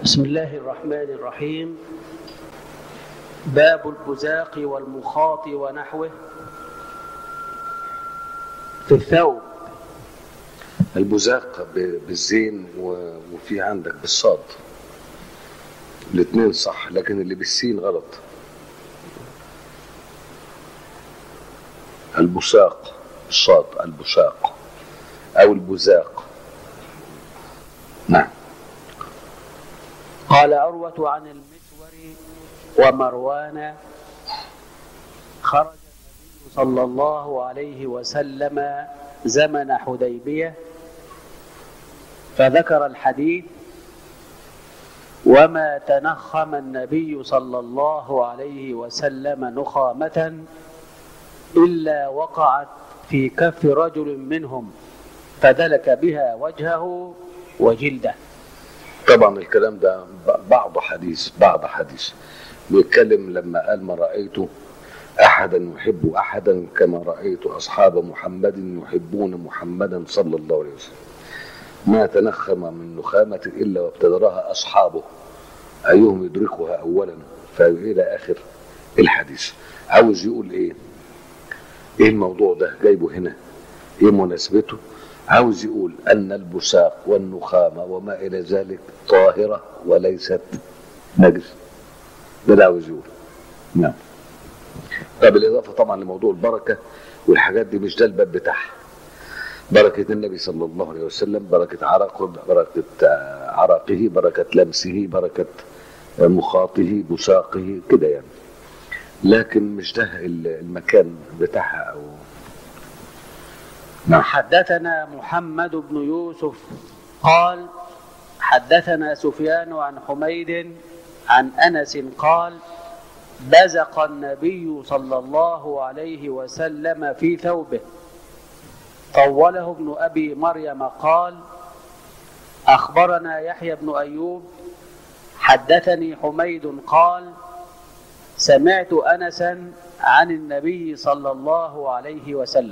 بسم الله الرحمن الرحيم باب البزاق والمخاط ونحوه في الثوب البزاق ب- بالزين و- وفي عندك بالصاد الاثنين صح لكن اللي بالسين غلط البساق الصاد البساق او البزاق نعم قال عروة عن المسور ومروان خرج النبي صلى الله عليه وسلم زمن حديبية فذكر الحديث وما تنخم النبي صلى الله عليه وسلم نخامة إلا وقعت في كف رجل منهم فدلك بها وجهه وجلده طبعا الكلام ده ب- بعض حديث بعض حديث بيتكلم لما قال ما رأيت أحدا يحب أحدا كما رأيت أصحاب محمد يحبون محمدا صلى الله عليه وسلم ما تنخم من نخامة إلا وابتدرها أصحابه أيهم يدركها أولا فإلى آخر الحديث عاوز يقول إيه إيه الموضوع ده جايبه هنا إيه مناسبته عاوز يقول أن البساق والنخامة وما إلى ذلك طاهرة وليست نجس ده اللي عاوز يقول نعم طب بالإضافة طبعا لموضوع البركة والحاجات دي مش ده الباب بتاعها بركة النبي صلى الله عليه وسلم بركة عرقه بركة آه، عرقه بركة لمسه بركة آه، مخاطه بساقه كده يعني لكن مش ده المكان بتاعها أو نعم حدثنا محمد بن يوسف قال حدثنا سفيان عن حميد عن انس قال بزق النبي صلى الله عليه وسلم في ثوبه طوله ابن ابي مريم قال اخبرنا يحيى بن ايوب حدثني حميد قال سمعت انسا عن النبي صلى الله عليه وسلم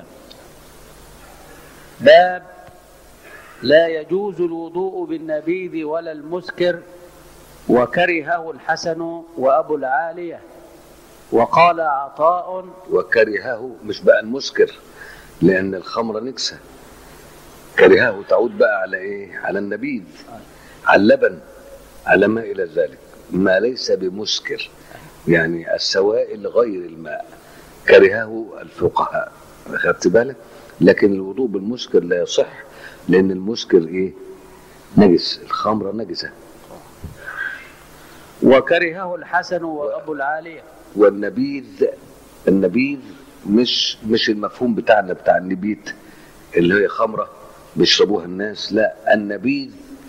باب لا يجوز الوضوء بالنبيذ ولا المسكر وكرهه الحسن وابو العاليه وقال عطاء وكرهه مش بقى المسكر لان الخمر نكسه كرهه تعود بقى على ايه على النبيذ على اللبن على ما الى ذلك ما ليس بمسكر يعني السوائل غير الماء كرهه الفقهاء خدت بالك لكن الوضوء بالمسكر لا يصح لان المسكر ايه نجس الخمره نجسه وكرهه الحسن وابو العاليه والنبيذ النبيذ مش مش المفهوم بتاعنا بتاع النبيت اللي هي خمره بيشربوها الناس لا النبيذ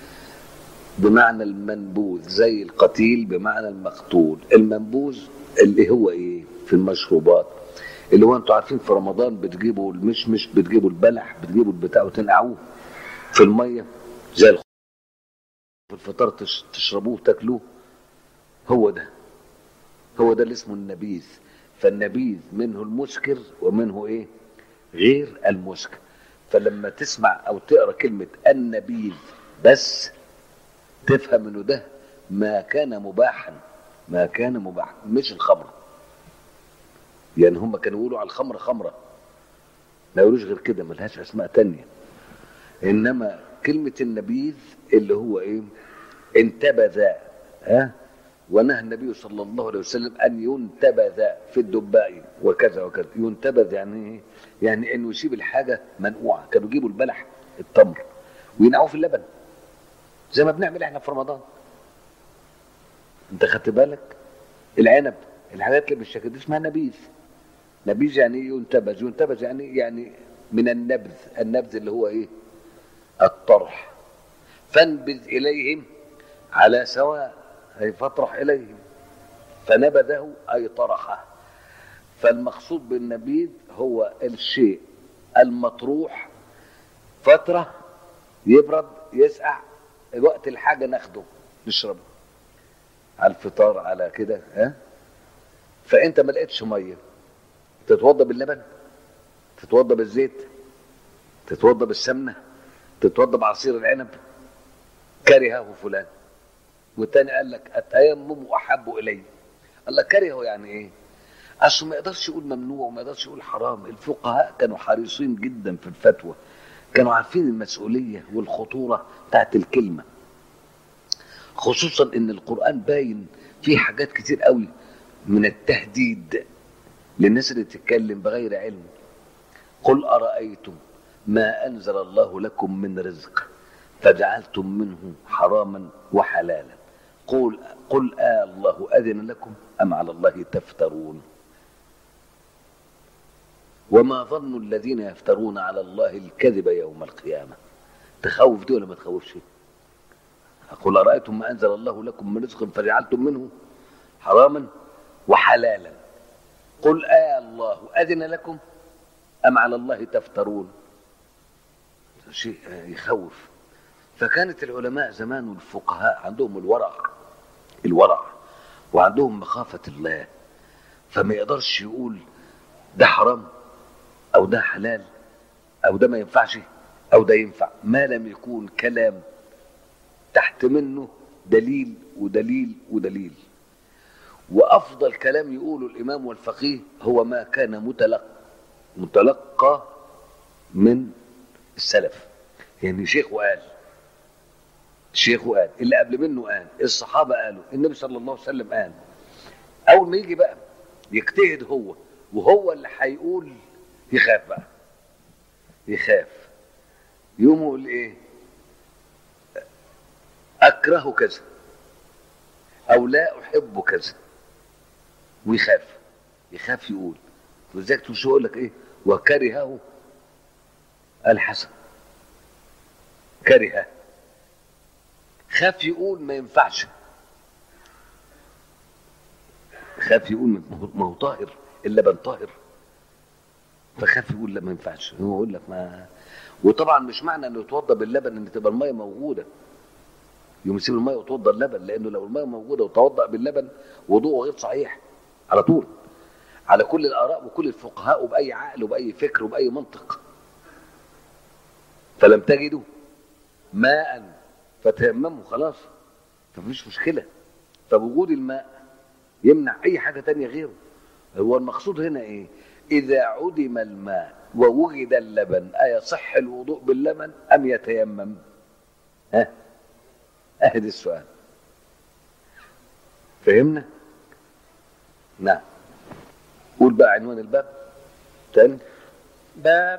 بمعنى المنبوذ زي القتيل بمعنى المقتول المنبوذ اللي هو ايه في المشروبات اللي هو انتوا عارفين في رمضان بتجيبوا المشمش بتجيبوا البلح بتجيبوا البتاع وتنقعوه في الميه زي الخ- في الفطار تش- تشربوه تاكلوه هو ده هو ده اللي اسمه النبيذ فالنبيذ منه المسكر ومنه ايه غير المسكر فلما تسمع او تقرا كلمه النبيذ بس تفهم انه ده ما كان مباحا ما كان مباحا مش الخمر يعني هم كانوا يقولوا على الخمر خمره ما يقولوش غير كده ملهاش اسماء تانية انما كلمه النبيذ اللي هو ايه انتبذ ها ونهى النبي صلى الله عليه وسلم ان ينتبذ في الدباء وكذا وكذا ينتبذ يعني ايه يعني انه يسيب الحاجه منقوعه كانوا يجيبوا البلح التمر وينقعوه في اللبن زي ما بنعمل احنا في رمضان انت خدت بالك العنب الحاجات اللي بالشكل دي اسمها نبيذ نبيذ يعني ايه ينتبذ ينتبذ يعني إيه؟ يعني من النبذ النبذ اللي هو ايه الطرح فانبذ اليهم على سواء اي فاطرح اليهم فنبذه اي طرحه فالمقصود بالنبيذ هو الشيء المطروح فتره يبرد يسقع وقت الحاجه ناخده نشربه على الفطار على كده ها فانت ما لقيتش ميه تتوضى باللبن تتوضى بالزيت تتوضى بالسمنه تتوضى بعصير العنب كرهه فلان والتاني قال لك التيمم احب الي قال لك كرهه يعني ايه اصل ما يقدرش يقول ممنوع وما يقدرش يقول حرام الفقهاء كانوا حريصين جدا في الفتوى كانوا عارفين المسؤوليه والخطوره بتاعت الكلمه خصوصا ان القران باين فيه حاجات كتير قوي من التهديد للناس اللي تتكلم بغير علم قل ارايتم ما انزل الله لكم من رزق فجعلتم منه حراما وحلالا قل قل آه الله اذن لكم ام على الله تفترون وما ظن الذين يفترون على الله الكذب يوم القيامه تخوف دي ولا ما تخوفش قل أرأيتم ما أنزل الله لكم من رزق فجعلتم منه حراما وحلالا قل آه الله أذن لكم أم على الله تفترون شيء يخوف فكانت العلماء زمان والفقهاء عندهم الورع الورع وعندهم مخافة الله فما يقدرش يقول ده حرام أو ده حلال أو ده ما ينفعش أو ده ينفع ما لم يكون كلام تحت منه دليل ودليل ودليل وافضل كلام يقوله الامام والفقيه هو ما كان متلقى متلقى من السلف يعني شيخ وقال الشيخ وقال اللي قبل منه قال الصحابه قالوا النبي صلى الله عليه وسلم قال اول ما يجي بقى يجتهد هو وهو اللي هيقول يخاف بقى يخاف يقوم يقول ايه اكره كذا او لا احب كذا ويخاف يخاف يقول ولذلك تقول يقول لك ايه وكرهه الحسن كره خاف يقول ما ينفعش خاف يقول ما هو طاهر اللبن طاهر فخاف يقول لا ما ينفعش هو يقول لك ما وطبعا مش معنى انه يتوضا باللبن ان تبقى الميه موجوده يوم يسيب الميه وتوضا اللبن لانه لو الميه موجوده وتوضا باللبن وضوءه غير صحيح على طول على كل الاراء وكل الفقهاء وباي عقل وباي فكر وباي منطق فلم تجدوا ماء فتيمموا خلاص فمفيش مشكله فوجود الماء يمنع اي حاجه تانية غيره هو المقصود هنا ايه اذا عدم الماء ووجد اللبن ايصح الوضوء باللبن ام يتيمم ها اهد السؤال فهمنا نعم قول بقى عنوان الباب تاني باب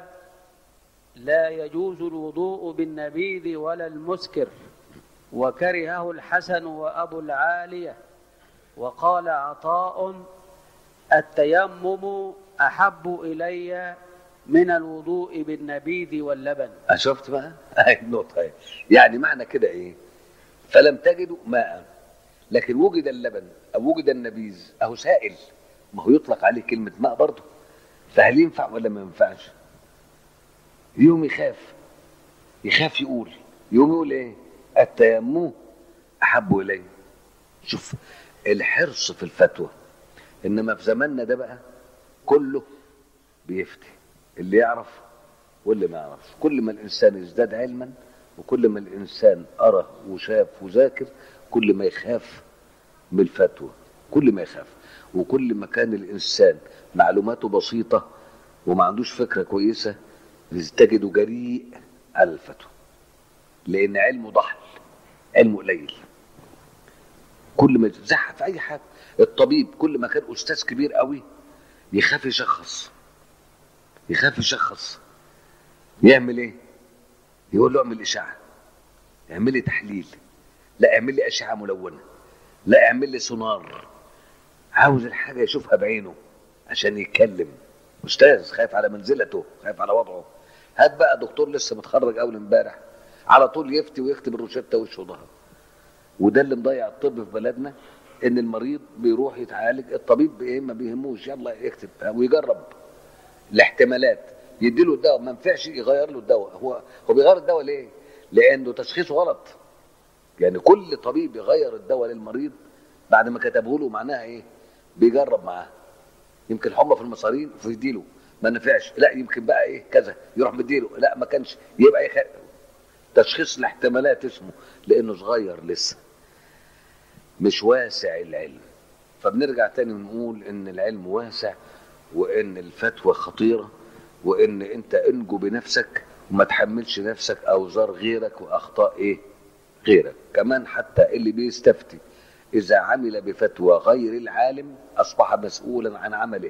لا يجوز الوضوء بالنبيذ ولا المسكر وكرهه الحسن وأبو العالية وقال عطاء التيمم أحب إلي من الوضوء بالنبيذ واللبن شفت بقى هاي النقطة هي. يعني معنى كده ايه فلم تجدوا ماء لكن وجد اللبن او وجد النبيذ اهو سائل ما هو يطلق عليه كلمة ماء برضه فهل ينفع ولا ما ينفعش يوم يخاف يخاف يقول يوم يقول ايه التيمم احب الي شوف الحرص في الفتوى انما في زماننا ده بقى كله بيفتي اللي يعرف واللي ما يعرفش كل ما الانسان يزداد علما وكل ما الانسان قرا وشاف وذاكر كل ما يخاف من الفتوى كل ما يخاف وكل ما كان الانسان معلوماته بسيطه وما عندوش فكره كويسه تجده جريء على الفتوى لان علمه ضحل علمه قليل كل ما يتزحف في اي حاجه الطبيب كل ما كان استاذ كبير قوي يخاف يشخص يخاف يشخص يعمل ايه يقول له اعمل اشعه اعمل لي تحليل لا اعمل لي اشعه ملونه لا اعمل لي سونار عاوز الحاجه يشوفها بعينه عشان يتكلم استاذ خايف على منزلته خايف على وضعه هات بقى دكتور لسه متخرج اول امبارح على طول يفتي ويكتب الروشته وشه وظهره وده اللي مضيع الطب في بلدنا ان المريض بيروح يتعالج الطبيب ايه ما بيهموش يلا يكتب ويجرب الاحتمالات يديله الدواء ما نفعش يغير له الدواء هو هو بيغير الدواء ليه؟ لانه تشخيصه غلط يعني كل طبيب يغير الدواء للمريض بعد ما كتبه له معناها ايه؟ بيجرب معاه يمكن حمى في المصارين فيديله ما نفعش لا يمكن بقى ايه كذا يروح مديله لا ما كانش يبقى ايه تشخيص الاحتمالات اسمه لانه صغير لسه مش واسع العلم فبنرجع تاني ونقول ان العلم واسع وان الفتوى خطيره وان انت انجو بنفسك وما تحملش نفسك اوزار غيرك واخطاء ايه غيرك كمان حتى اللي بيستفتي اذا عمل بفتوى غير العالم اصبح مسؤولا عن عمله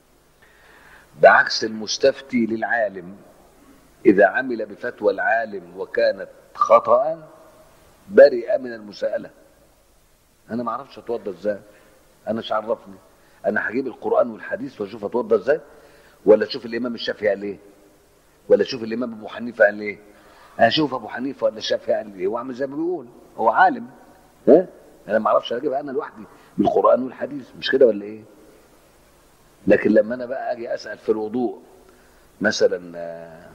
بعكس المستفتي للعالم اذا عمل بفتوى العالم وكانت خطا برئ من المساءله انا ما اعرفش اتوضى ازاي انا مش عرفني انا هجيب القران والحديث واشوف اتوضى ازاي ولا اشوف الامام الشافعي قال ايه ولا اشوف الامام ابو حنيفه قال ايه اشوف ابو حنيفه ولا الشافعي قال ايه واعمل زي ما بيقول هو عالم ها انا ما اعرفش اجيبها انا لوحدي بالقران والحديث مش كده ولا ايه لكن لما انا بقى اجي اسال في الوضوء مثلا آه،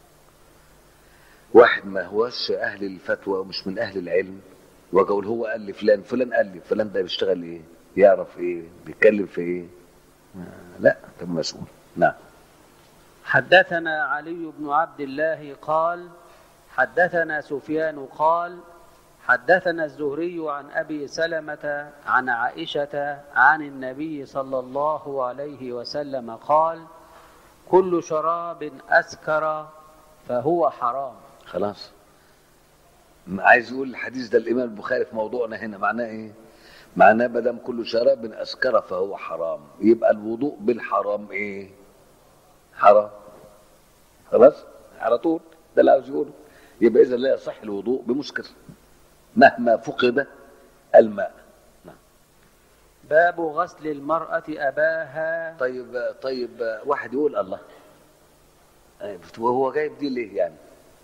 واحد ما هوش اهل الفتوى ومش من اهل العلم واجي اقول هو قال لي فلان فلان قال لي فلان ده بيشتغل ايه يعرف ايه بيتكلم في ايه آه، لا طب مسؤول نعم حدثنا علي بن عبد الله قال حدثنا سفيان قال حدثنا الزهري عن ابي سلمه عن عائشه عن النبي صلى الله عليه وسلم قال كل شراب اسكر فهو حرام خلاص م- عايز يقول الحديث ده الامام البخاري في موضوعنا هنا معناه ايه معناه ما دام كل شراب اسكر فهو حرام يبقى الوضوء بالحرام ايه حرام خلاص على طول ده اللي عاوز يقوله يبقى اذا لا يصح الوضوء بمسكر مهما فقد الماء نعم. باب غسل المراه اباها طيب طيب واحد يقول الله آه، وهو جايب دي ليه يعني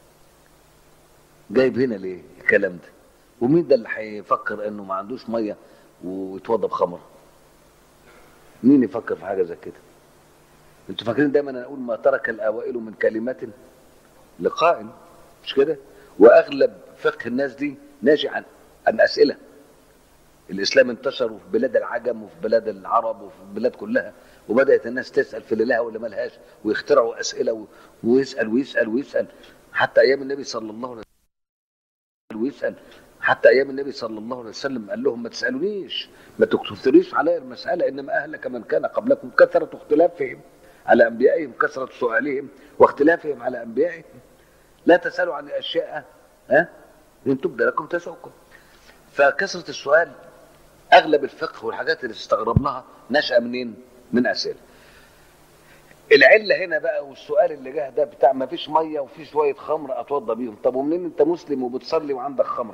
جايب هنا ليه الكلام ده ومين ده اللي هيفكر انه ما عندوش ميه ويتوضى بخمر مين يفكر في حاجه زي كده انتوا فاكرين دايما انا اقول ما ترك الاوائل من كلمات لقائم مش كده واغلب فقه الناس دي ناشئ عن عن اسئله الاسلام انتشر في بلاد العجم وفي بلاد العرب وفي البلاد كلها وبدات الناس تسال في اللي لها واللي ما لهاش ويخترعوا اسئله و- ويسال ويسال ويسال حتى ايام النبي صلى الله عليه وسلم ويسال حتى ايام النبي صلى الله عليه وسلم قال لهم ما تسالونيش ما تكثريش علي المساله انما اهلك من كان قبلكم كثره اختلافهم على انبيائهم كثره سؤالهم واختلافهم على انبيائهم لا تسالوا عن اشياء ها ان تبدى لكم تسؤكم فكثره السؤال اغلب الفقه والحاجات اللي استغربناها نشأ منين؟ من اسئله. العله هنا بقى والسؤال اللي جه ده بتاع ما فيش ميه وفي شويه خمر اتوضى بيهم، طب ومنين انت مسلم وبتصلي وعندك خمره؟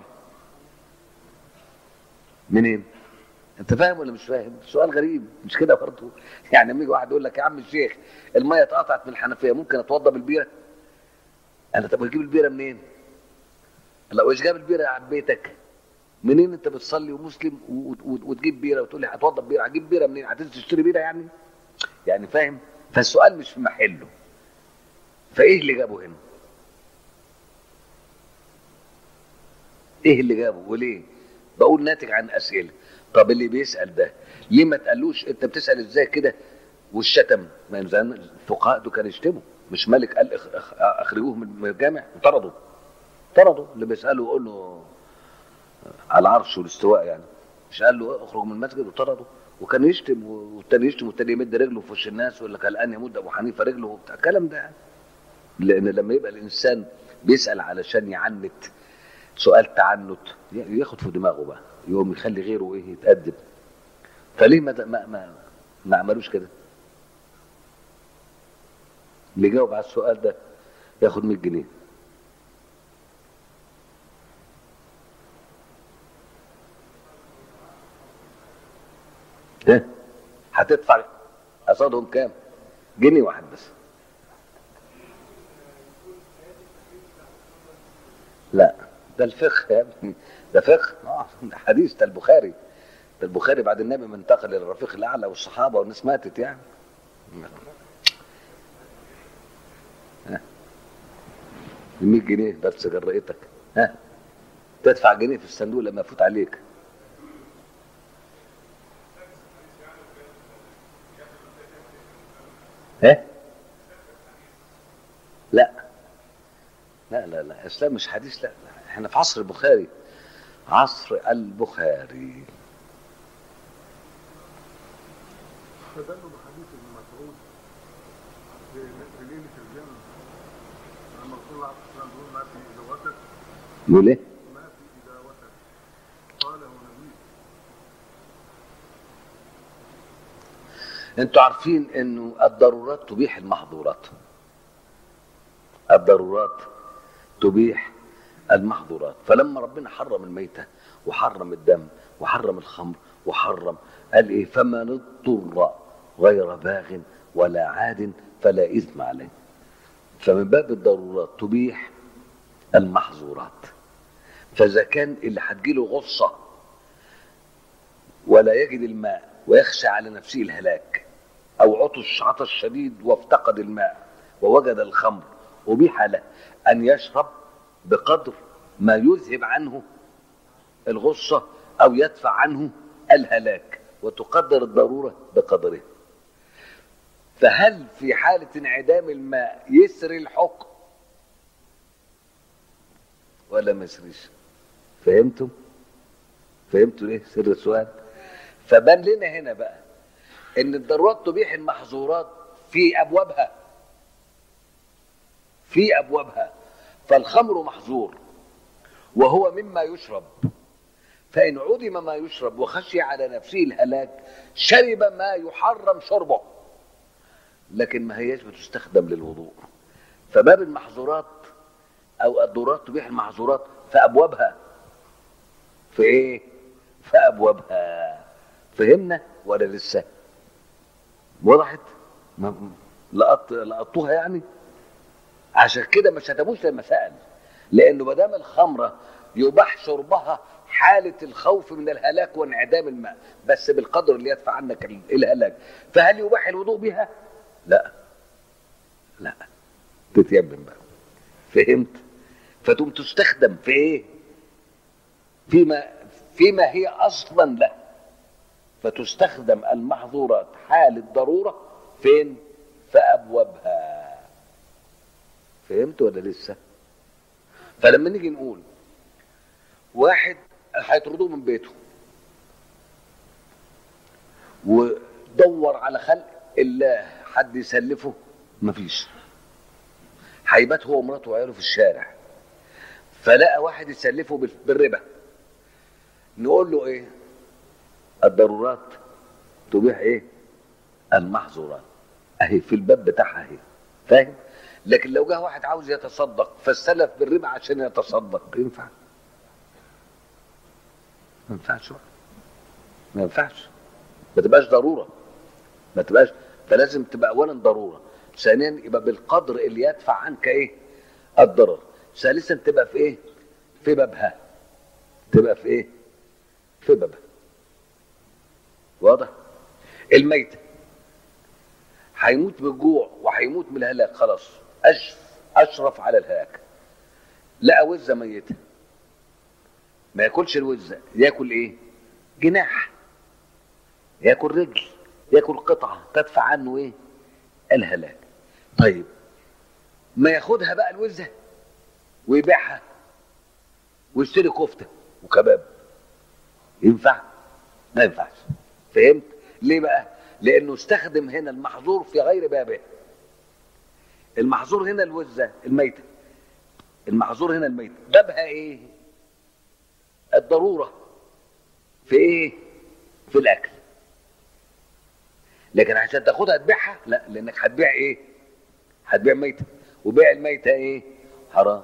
منين؟ انت فاهم ولا مش فاهم؟ سؤال غريب مش كده برضه؟ يعني لما يجي واحد يقول لك يا عم الشيخ الميه اتقطعت من الحنفيه ممكن اتوضى بالبيره؟ انا طب اجيب البيره منين؟ لو ايش جاب البيره عن بيتك؟ منين انت بتصلي ومسلم و- و- وتجيب بيره وتقول لي هتوضب بيره هتجيب بيره منين هتنزل تشتري بيره يعني يعني فاهم فالسؤال مش في محله فايه اللي جابه هنا ايه اللي جابه وليه بقول ناتج عن اسئله طب اللي بيسال ده ليه ما تقالوش انت بتسال ازاي كده والشتم ما ينزل الفقهاء دول كانوا يشتموا مش ملك قال اخ- اخ- اخرجوه من الجامع وطردوا طردوا اللي بيساله يقول له على العرش والاستواء يعني مش قال له اخرج من المسجد وطرده وكان يشتم والتاني يشتم والتاني يمد رجله في وش الناس ويقول لك الان يمد ابو حنيفه رجله وبتاع الكلام ده يعني. لان لما يبقى الانسان بيسال علشان يعنت سؤال تعنت ياخد في دماغه بقى يقوم يخلي غيره ايه يتقدم فليه ما ما ما, ما عملوش كده؟ اللي جاوب على السؤال ده ياخد 100 جنيه ها هتدفع قصادهم كام؟ جنيه واحد بس لا ده الفقه يا ابني ده فقه اه ده حديث ده البخاري ده البخاري بعد النبي ما انتقل الى الرفيق الاعلى والصحابه والناس ماتت يعني ها 100 جنيه بس جرأتك ها تدفع جنيه في الصندوق لما يفوت عليك ايه لا لا لا لا الاسلام مش حديث لا, لا. احنا في عصر البخاري عصر البخاري استدلوا بحديث ابن مسعود في في ليله الجنه لما رسول الله عليه الصلاه والسلام بيقول ما في ادوتك يقول ايه ما في اداوتك قاله نبي انتوا عارفين انه الضرورات تبيح المحظورات الضرورات تبيح المحظورات فلما ربنا حرم الميتة وحرم الدم وحرم الخمر وحرم قال ايه فمن اضطر غير باغ ولا عاد فلا اثم عليه فمن باب الضرورات تبيح المحظورات فاذا كان اللي هتجيله غصه ولا يجد الماء ويخشى على نفسه الهلاك او عطش عطش شديد وافتقد الماء ووجد الخمر ابيح له ان يشرب بقدر ما يذهب عنه الغصه او يدفع عنه الهلاك وتقدر الضروره بقدره فهل في حاله انعدام الماء يسري الحكم ولا ما يسريش فهمتم فهمتوا ايه سر السؤال فبان لنا هنا بقى ان الضرورات تبيح المحظورات في ابوابها في ابوابها فالخمر محظور وهو مما يشرب فان عدم ما يشرب وخشي على نفسه الهلاك شرب ما يحرم شربه لكن ما هياش بتستخدم للوضوء فباب المحظورات او الضرورات تبيح المحظورات في ابوابها في ايه في ابوابها فهمنا ولا لسه وضحت ما- لقط لقطوها يعني عشان كده ما شتموش لما سال لانه ما دام الخمره يباح شربها حاله الخوف من الهلاك وانعدام الماء بس بالقدر اللي يدفع عنك ال- الهلاك فهل يباح الوضوء بها لا لا تتيمم بقى فهمت فتقوم تستخدم في ايه فيما فيما هي اصلا له فتستخدم المحظورات حال الضروره فين في ابوابها فهمت ولا لسه فلما نيجي نقول واحد هيطردوه من بيته ودور على خلق الله حد يسلفه مفيش هيبات هو ومراته وعياله في الشارع فلقى واحد يسلفه بال- بالربا نقول له ايه الضرورات تبيح ايه المحظورات اهي في الباب بتاعها اهي فاهم لكن لو جه واحد عاوز يتصدق فاستلف بالربا عشان يتصدق ينفع ما ينفعش بقى. ما ينفعش ما تبقاش ضروره ما تبقاش فلازم تبقى اولا ضروره ثانيا يبقى بالقدر اللي يدفع عنك ايه الضرر ثالثا تبقى في ايه في بابها تبقى في ايه في بابها واضح الميتة هيموت بالجوع وهيموت من الهلاك خلاص أشف أشرف على الهلاك لقى وزة ميتة ما ياكلش الوزة ياكل ايه جناح ياكل رجل ياكل قطعة تدفع عنه ايه الهلاك طيب ما ياخدها بقى الوزة ويبيعها ويشتري كفتة وكباب ينفع ما ينفعش فهمت ليه بقى لانه استخدم هنا المحظور في غير بابه المحظور هنا الوزة الميتة المحظور هنا الميتة بابها ايه الضرورة في ايه في الاكل لكن عشان تاخدها تبيعها لا لانك هتبيع ايه هتبيع ميتة وبيع الميتة ايه حرام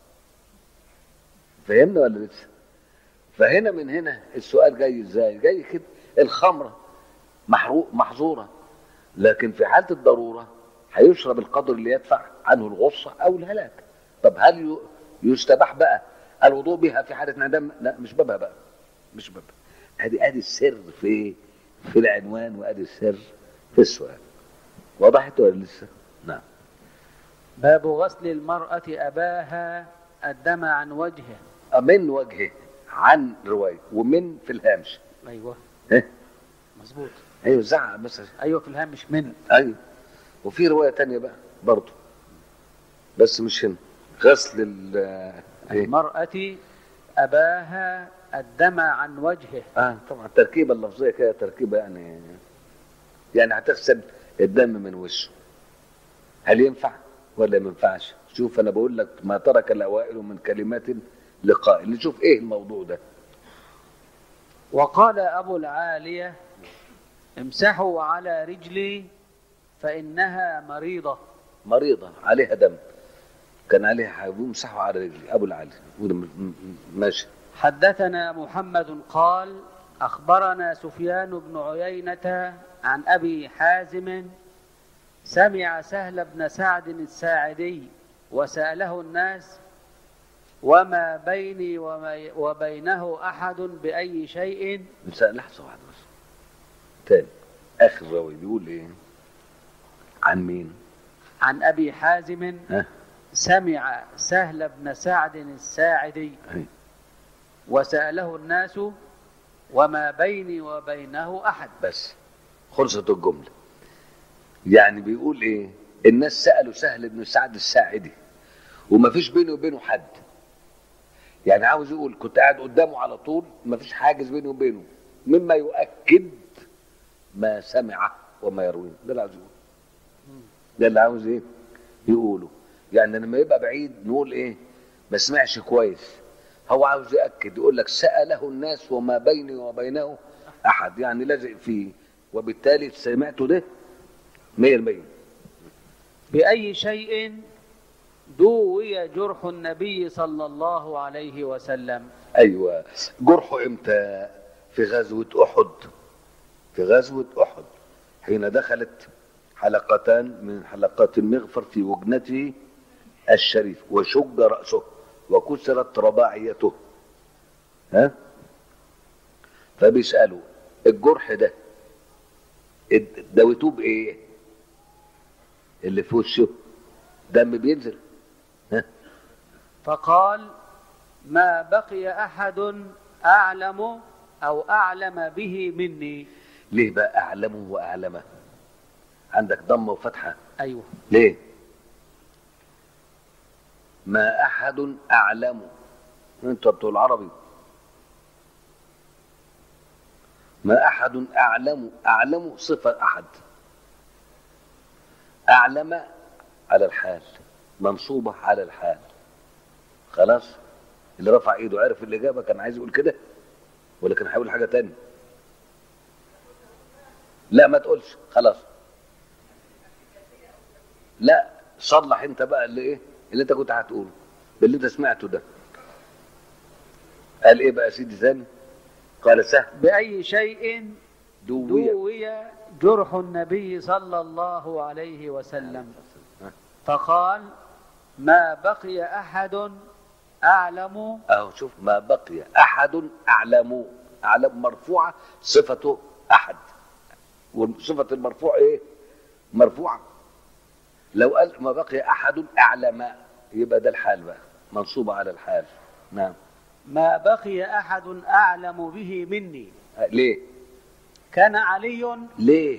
فهمنا ولا لسه فهنا من هنا السؤال جاي ازاي جاي كده الخمرة محروق محظورة لكن في حالة الضرورة هيشرب القدر اللي يدفع عنه الغصة او الهلاك طب هل ي- يستباح بقى الوضوء بها في حالة انعدام لا مش بابها بقى مش بابها ادي ادي السر في في العنوان وادي السر في السؤال وضحت ولا لسه نعم باب غسل المرأة أباها الدم عن وجهه من وجهه عن رواية ومن في الهامش أيوه إيه؟ مظبوط ايوه زعق مثلا أيوه في الهامش من ايوه وفي روايه تانية بقى برضه بس مش هنا غسل ال ايه المرأة أباها الدم عن وجهه اه طبعا التركيبه اللفظيه كده تركيبه يعني يعني هتغسل الدم من وشه هل ينفع ولا ما ينفعش شوف انا بقول لك ما ترك الاوائل من كلمات لقائل نشوف ايه الموضوع ده وقال أبو العالية امسحوا على رجلي فإنها مريضة مريضه عليها دم كان عليها حبوب مسحوا على رجلي ابو العلي وده م- م- ماشي حدثنا محمد قال أخبرنا سفيان بن عيينة عن أبي حازم سمع سهل بن سعد الساعدي وسأله الناس وما بيني وما وبينه أحد بأي شيء بس لحظه واحده بس تاني اخر راوي بيقول ايه عن مين عن أبي حازم ها سمع سهل بن سعد الساعدي أي. وسأله الناس وما بيني وبينه أحد بس خلصت الجمله يعني بيقول ايه الناس سالوا سهل بن سعد الساعدي وما فيش بيني وبينه حد يعني عاوز يقول كنت قاعد قدامه على طول ما فيش حاجز بيني وبينه مما يؤكد ما سمع وما يرويه ده اللي عاوز يقوله ده اللي عاوز ايه يقوله يعني لما يبقى بعيد نقول ايه ما سمعش كويس هو عاوز يأكد يقول لك سأله الناس وما بيني وبينه أحد يعني لازق فيه وبالتالي سمعته ده مية المية بأي شيء دوي جرح النبي صلى الله عليه وسلم أيوة جرحه إمتى في غزوة أحد في غزوة أحد حين دخلت حلقتان من حلقات المغفر في وجنته الشريف وشج رأسه وكسرت رباعيته ها فبيسألوا الجرح ده اد- دويتوه بإيه اللي في وشه دم بينزل ها فقال ما بقي أحد أعلم أو أعلم به مني ليه بقى أعلمه وأعلمه عندك ضمة وفتحة أيوه ليه ما أحد أعلم أنت بتوع العربي ما أحد أعلم أعلم صفة أحد أعلم على الحال منصوبة على الحال خلاص اللي رفع ايده عرف الإجابة كان عايز يقول كده ولا كان هيقول حاجة تانية لا ما تقولش خلاص لا صلح انت بقى اللي ايه اللي انت كنت هتقوله باللي انت سمعته ده قال ايه بقى يا سيدي ثاني قال سهل بأي شيء دوية دوي جرح النبي صلى الله عليه وسلم فقال ما بقي أحد أعلم اهو شوف ما بقي احد اعلم اعلم مرفوعه صفته احد وصفه المرفوع ايه مرفوعه لو قال ما بقي احد اعلم يبقى ده الحال بقى منصوبه على الحال نعم ما بقي أحد أعلم به مني ليه كان علي ليه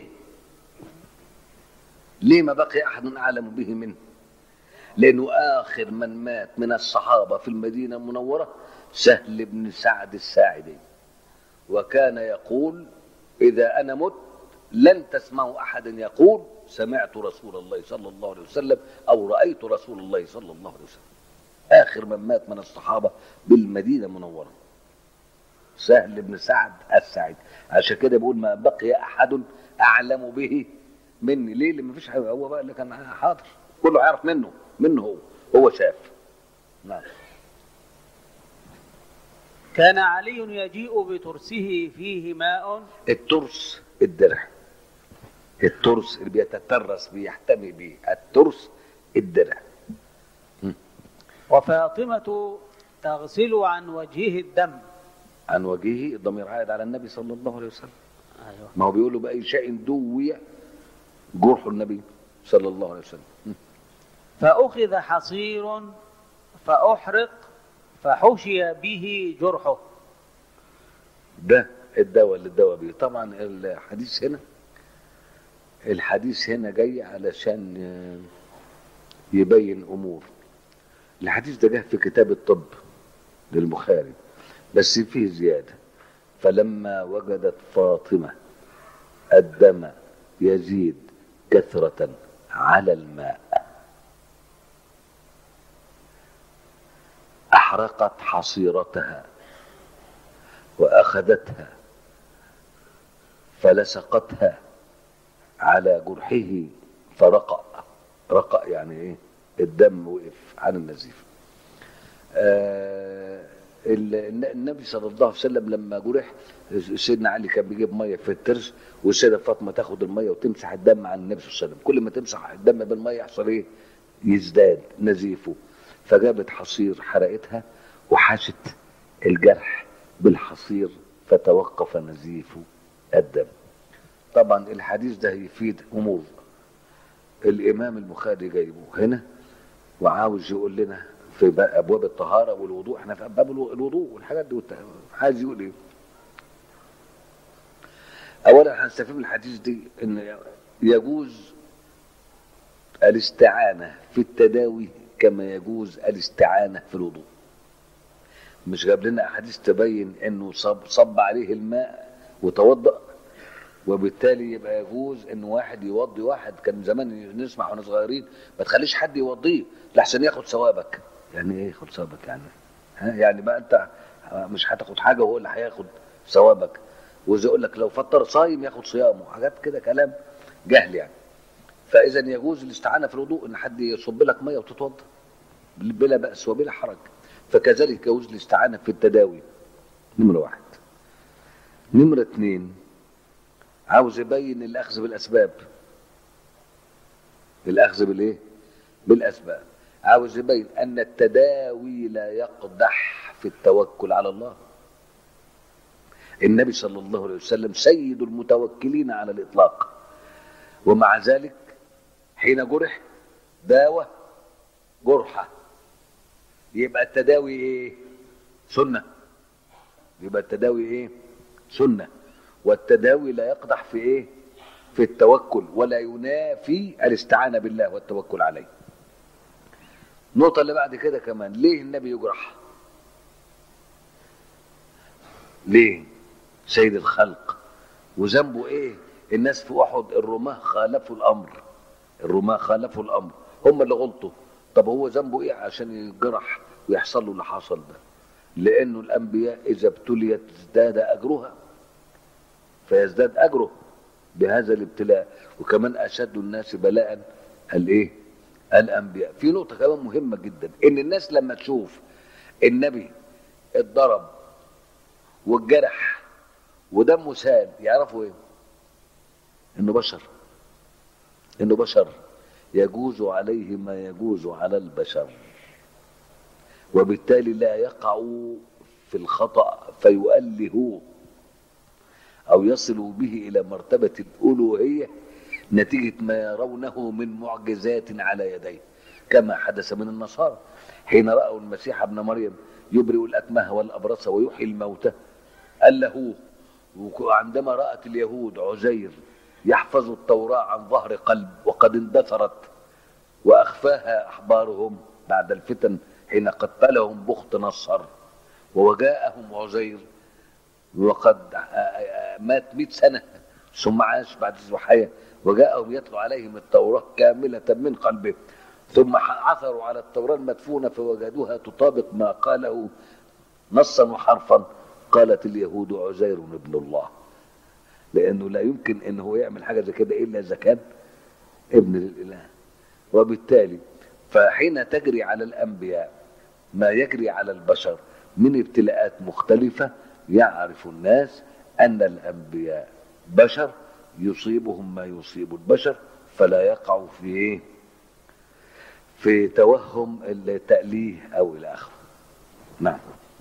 ليه ما بقي احد اعلم به منه لانه اخر من مات من الصحابه في المدينه المنوره سهل بن سعد الساعدي وكان يقول اذا انا مت لن تسمعوا احدا يقول سمعت رسول الله صلى الله عليه وسلم او رايت رسول الله صلى الله عليه وسلم اخر من مات من الصحابه بالمدينه المنوره سهل بن سعد السعيد عشان كده بيقول ما بقي احد اعلم به مني ليه اللي ما فيش حاجة هو بقى اللي كان حاضر كله هيعرف منه منه هو هو شاف نعم كان علي يجيء بترسه فيه ماء الترس الدرع الترس اللي بيتترس بيحتمي به الترس الدرع وفاطمة تغسل عن وجهه الدم عن وجهه الضمير عائد على النبي صلى الله عليه وسلم أيوه. ما هو بيقول له بأي شيء دوي جرح النبي صلى الله عليه وسلم فأخذ حصير فأحرق فحشي به جرحه ده الدواء اللي الدواء بيه طبعا الحديث هنا الحديث هنا جاي علشان آه، يبين امور الحديث ده جه في كتاب الطب للبخاري بس فيه زيادة فلما وجدت فاطمة الدم يزيد كثرة على الماء أحرقت حصيرتها وأخذتها فلصقتها على جرحه فرقأ رقأ يعني ايه الدم وقف عن النزيف آه ال- النبي صلى الله عليه وسلم لما جرح سيدنا علي كان بيجيب ميه في الترس والسيده فاطمه تاخد الميه وتمسح الدم عن النبي صلى الله عليه وسلم كل ما تمسح الدم بالميه يحصل ايه يزداد نزيفه فجابت حصير حرقتها وحاشت الجرح بالحصير فتوقف نزيف الدم طبعا الحديث ده يفيد امور الامام البخاري جايبه هنا وعاوز يقول لنا في باب- ابواب الطهاره والوضوء احنا في باب الو- الوضوء والحاجات دي والت- عايز يقول ايه اولا هنستفيد من الحديث دي ان يجوز الاستعانه في التداوي كما يجوز الاستعانه في الوضوء مش جاب لنا احاديث تبين انه صب, صب عليه الماء وتوضأ وبالتالي يبقى يجوز ان واحد يوضي واحد كان زمان نسمع واحنا صغيرين ما تخليش حد يوضيه لحسن ياخد ثوابك يعني ايه ياخد ثوابك يعني ها يعني بقى انت مش هتاخد حاجه وهو اللي هياخد ثوابك وزي يقول لك لو فطر صايم ياخد صيامه حاجات كده كلام جهل يعني فاذا يجوز الاستعانه في الوضوء ان حد يصب لك ميه وتتوضا بلا باس وبلا حرج فكذلك يجوز الاستعانه في التداوي نمره واحد نمره اثنين عاوز يبين الاخذ بالاسباب الاخذ بالايه بالاسباب عاوز يبين ان التداوي لا يقدح في التوكل على الله النبي صلى الله عليه وسلم سيد المتوكلين على الاطلاق ومع ذلك حين جرح داوى جرحه يبقى التداوي ايه سنه يبقى التداوي ايه سنه والتداوي لا يقدح في ايه في التوكل ولا ينافي الاستعانه بالله والتوكل عليه النقطه اللي بعد كده كمان ليه النبي يجرح ليه سيد الخلق وذنبه ايه الناس في احد الرماه خالفوا الامر الرماه خالفوا الامر هم اللي غلطوا طب هو ذنبه ايه عشان يجرح ويحصل له اللي حصل ده لانه الانبياء اذا ابتليت ازداد اجرها فيزداد اجره بهذا الابتلاء وكمان اشد الناس بلاء الايه الانبياء في نقطه كمان مهمه جدا ان الناس لما تشوف النبي اتضرب والجرح ودمه سال يعرفوا ايه انه بشر انه بشر يجوز عليه ما يجوز على البشر وبالتالي لا يقع في الخطأ فيؤلهوه أو يصلوا به إلى مرتبة الألوهية نتيجة ما يرونه من معجزات على يديه كما حدث من النصارى حين رأوا المسيح ابن مريم يبرئ الأكمه والأبرص ويحيي الموتى ألهوه وعندما رأت اليهود عزير يحفظ التوراة عن ظهر قلب وقد اندثرت وأخفاها أحبارهم بعد الفتن حين قتلهم بخت نصر وجاءهم عزير وقد مات مئة سنة ثم عاش بعد الزحية وجاءهم يتلو عليهم التوراة كاملة من قلبه ثم عثروا على التوراة المدفونة فوجدوها تطابق ما قاله نصا وحرفا قالت اليهود عزير ابن الله لأنه لا يمكن أنه يعمل حاجة زي كده إلا إذا كان ابن للإله وبالتالي فحين تجري على الأنبياء ما يجري على البشر من ابتلاءات مختلفة يعرف الناس أن الأنبياء بشر يصيبهم ما يصيب البشر فلا يقع في إيه؟ في توهم التأليه أو إلى آخره نعم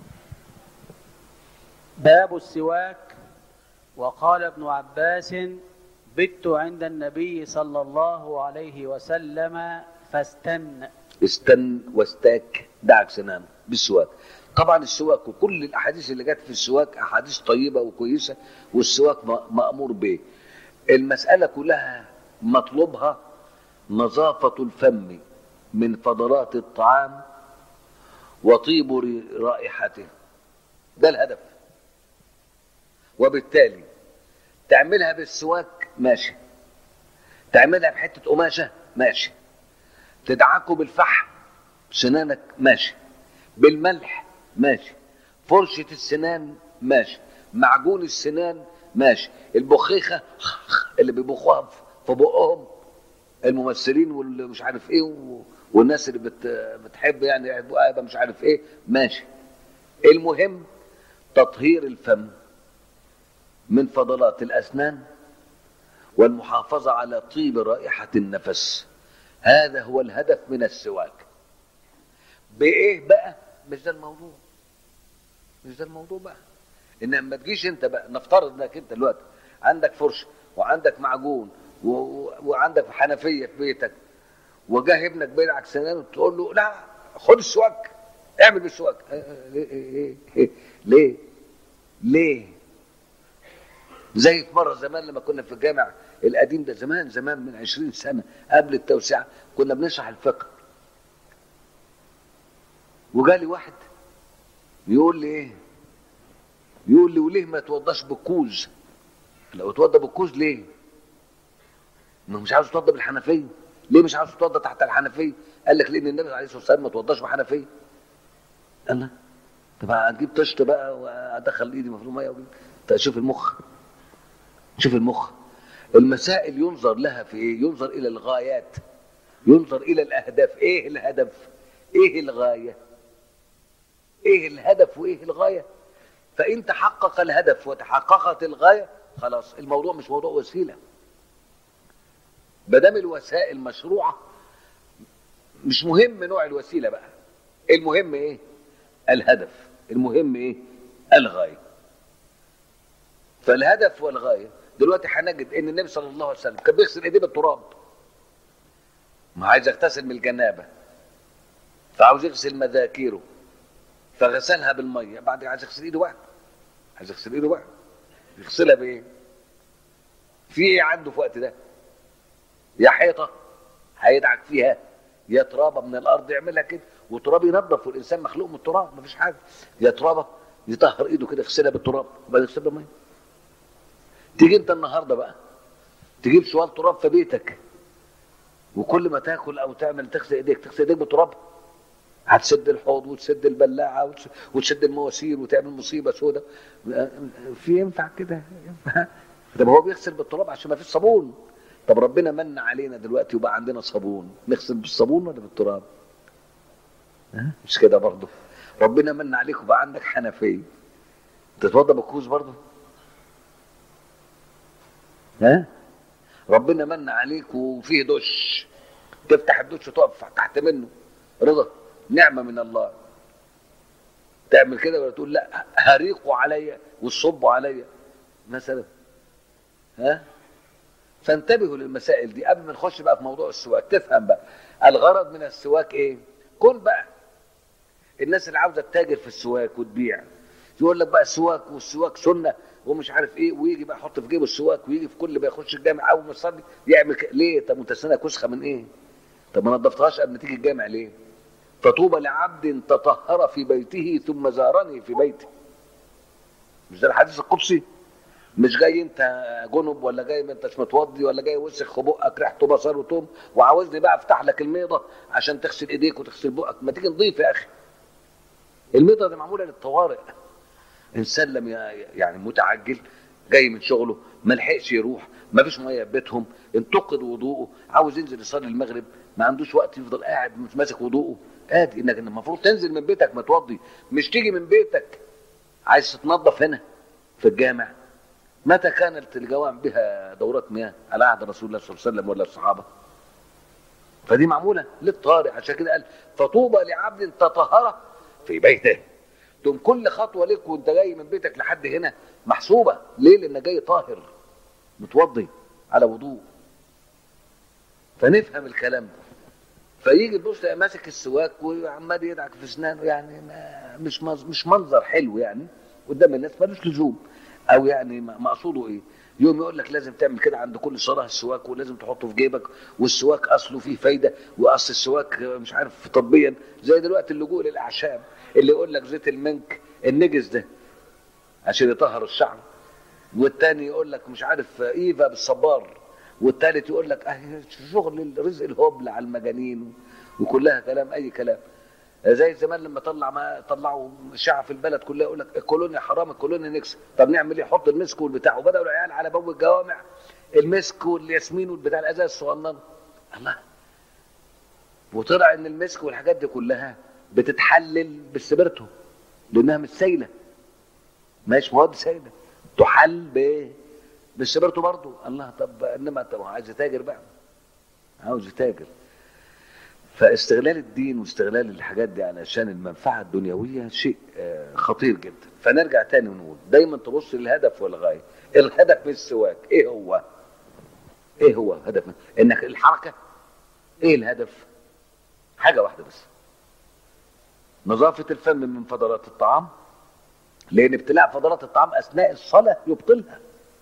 باب السواك وقال ابن عباس بت عند النبي صلى الله عليه وسلم فاستن استن واستاك دعك سنان بالسواك طبعا السواك وكل الاحاديث اللي جت في السواك احاديث طيبه وكويسه والسواك مامور به المساله كلها مطلوبها نظافه الفم من فضلات الطعام وطيب رائحته ده الهدف وبالتالي تعملها بالسواك ماشي تعملها بحته قماشه ماشي تدعكه بالفحم سنانك ماشي بالملح ماشي فرشة السنان ماشي معجون السنان ماشي البخيخة اللي بيبخوها في بقهم الممثلين واللي مش عارف ايه و- والناس اللي بت بتحب يعني يحبوها يبقى مش عارف ايه ماشي المهم تطهير الفم من فضلات الاسنان والمحافظه على طيب رائحه النفس هذا هو الهدف من السواك بايه بقى مش ده الموضوع مش ده الموضوع بقى ان ما تجيش انت بقى نفترض انك انت دلوقتي عندك فرشه وعندك معجون و... و... وعندك حنفيه في بيتك وجاه ابنك بيدعك سنانه تقول له لا خد السواك اعمل بالسواك آه، آه، ليه ليه ليه ليه, ليه؟ زي في مره زمان لما كنا في الجامع القديم ده زمان زمان من عشرين سنه قبل التوسعه كنا بنشرح الفقه وجالي واحد يقول لي ايه يقول لي وليه ما توضاش بالكوز لو اتوضى بالكوز ليه ما مش عاوز يتوضى بالحنفيه ليه مش عاوز يتوضى تحت الحنفيه قال لك لان النبي عليه الصلاه والسلام ما توضاش بحنفيه قال لا طب هتجيب طشت بقى وادخل ايدي في الميه وأجيب. طيب شوف المخ شوف المخ المسائل ينظر لها في ايه ينظر الى الغايات ينظر الى الاهداف ايه الهدف ايه الغايه ايه الهدف وايه الغايه فان تحقق الهدف وتحققت الغايه خلاص الموضوع مش موضوع وسيله ما دام الوسائل مشروعه مش مهم نوع الوسيله بقى المهم ايه الهدف المهم ايه الغايه فالهدف والغايه دلوقتي هنجد ان النبي صلى الله عليه وسلم كان بيغسل ايديه بالتراب ما عايز يغتسل من الجنابه فعاوز يغسل مذاكيره فغسلها بالميه بعد عايز يغسل ايده بقى عايز يغسل ايده بقى يغسلها بايه في ايه عنده في الوقت ده يا حيطه هيدعك فيها يا ترابه من الارض يعملها كده وتراب ينظف والانسان مخلوق من التراب مفيش حاجه يا ترابه يطهر ايده كده يغسلها بالتراب وبعدين يغسلها بالميه تيجي انت النهارده بقى تجيب شوال تراب في بيتك وكل ما تاكل او تعمل تغسل ايديك تغسل ايديك بتراب هتسد الحوض وتسد البلاعه وتس- وتسد المواسير وتعمل مصيبه سوداء في ينفع كده ينفع طب هو بيغسل بالتراب عشان ما فيش صابون طب ربنا من علينا دلوقتي وبقى عندنا صابون نغسل بالصابون ولا بالتراب ها؟ مش كده برضه ربنا من عليك وبقى عندك حنفيه تتوضى بالكوز برضه ها ربنا من عليك وفيه دش تفتح الدش وتقف تحت منه رضا نعمه من الله تعمل كده ولا تقول لا هريقوا عليا وصبوا عليا مثلا ها فانتبهوا للمسائل دي قبل ما نخش بقى في موضوع السواك تفهم بقى الغرض من السواك ايه كن بقى الناس اللي عاوزه تتاجر في السواك وتبيع يقول لك بقى السواك والسواك سنه ومش عارف ايه ويجي بقى يحط في جيبه السواك ويجي في كل ما يخش الجامع اول ما يصلي يعمل ك... ليه طب انت سنه كسخه من ايه طب ما نضفتهاش قبل ما تيجي الجامع ليه فطوبى لعبد تطهر في بيته ثم زارني في بيته مش ده الحديث القدسي مش جاي انت جنب ولا جاي ما انتش متوضي ولا جاي وسخ في بقك ريحته بصل وتوم وعاوزني بقى افتح لك الميضه عشان تغسل ايديك وتغسل بقك ما تيجي نضيف يا اخي الميضه دي معموله للطوارئ انسان لم ي- يعني متعجل جاي من شغله ما لحقش يروح ما فيش ميه في بيتهم انتقد وضوءه عاوز ينزل يصلي المغرب ما عندوش وقت يفضل قاعد مش ماسك وضوءه ادي انك المفروض تنزل من بيتك متوضي مش تيجي من بيتك عايز تتنظف هنا في الجامع متى كانت الجوامع بها دورات مياه على عهد رسول الله صلى الله عليه وسلم ولا الصحابه فدي معموله للطارئ عشان كده قال فطوبى لعبد تطهر في بيته تقوم كل خطوه لك وانت جاي من بيتك لحد هنا محسوبه ليه لانك جاي طاهر متوضي على وضوء فنفهم الكلام ده فيجي تبص تلاقي ماسك السواك وعمال يدعك في اسنانه يعني ما مش مز- مش منظر حلو يعني قدام الناس ملوش لزوم او يعني م- مقصوده ايه يوم يقول لك لازم تعمل كده عند كل صلاه السواك ولازم تحطه في جيبك والسواك اصله فيه فايده واصل السواك مش عارف طبيا زي دلوقتي اللجوء للاعشاب اللي يقول لك زيت المنك النجس ده عشان يطهر الشعر والتاني يقول لك مش عارف ايفا بالصبار والتالت يقول لك اه شغل رزق الهبل على المجانين وكلها كلام اي كلام زي زمان لما طلع ما طلعوا شعب في البلد كلها يقول لك الكولونيا حرام الكولونيا نكسب طب نعمل ايه حط المسك والبتاع وبداوا العيال على باب الجوامع المسك والياسمين والبتاع الازاز الصغنن الله وطلع ان المسك والحاجات دي كلها بتتحلل بالسبرتو لانها مش سايله مش مواد سايله تحل بايه؟ بالسبرتو برضه الله طب انما طب عايز يتاجر بقى عاوز يتاجر فاستغلال الدين واستغلال الحاجات دي علشان المنفعه الدنيويه شيء آه، خطير جدا فنرجع تاني ونقول دايما تبص للهدف والغايه الهدف من السواك ايه هو ايه هو هدف انك الحركه ايه الهدف حاجه واحده بس نظافه الفم من فضلات الطعام لان ابتلاع فضلات الطعام اثناء الصلاه يبطلها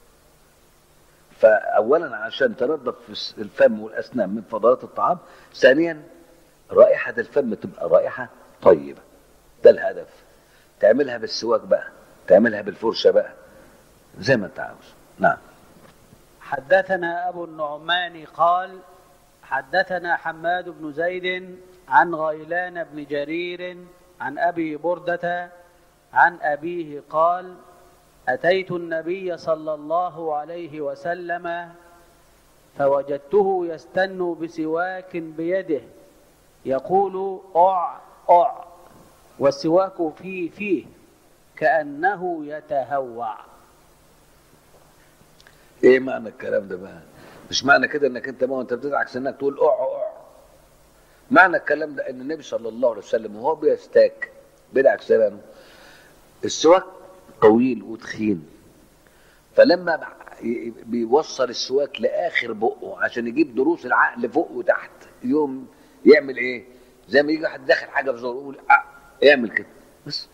فاولا عشان تنظف الفم والاسنان من فضلات الطعام ثانيا رائحه الفم تبقى رائحه طيبه ده الهدف تعملها بالسواك بقى تعملها بالفرشه بقى زي ما انت عاوز نعم حدثنا أبو النعمان قال حدثنا حماد بن زيد عن غيلان بن جرير عن أبي بردة عن أبيه قال أتيت النبي صلى الله عليه وسلم فوجدته يستن بسواك بيده يقول أع أع والسواك في فيه كأنه يتهوع ايه معنى الكلام ده بقى مش معنى كده انك انت ما انت بتدعك سنك تقول اوع اوع معنى الكلام ده ان النبي صلى الله عليه وسلم وهو بيستاك بدعك سنانه السواك طويل وتخين فلما بع- بيوصل السواك لاخر بقه عشان يجيب دروس العقل فوق وتحت يوم يعمل ايه زي ما يجي واحد داخل حاجه في زوره يقول آه يعمل كده بس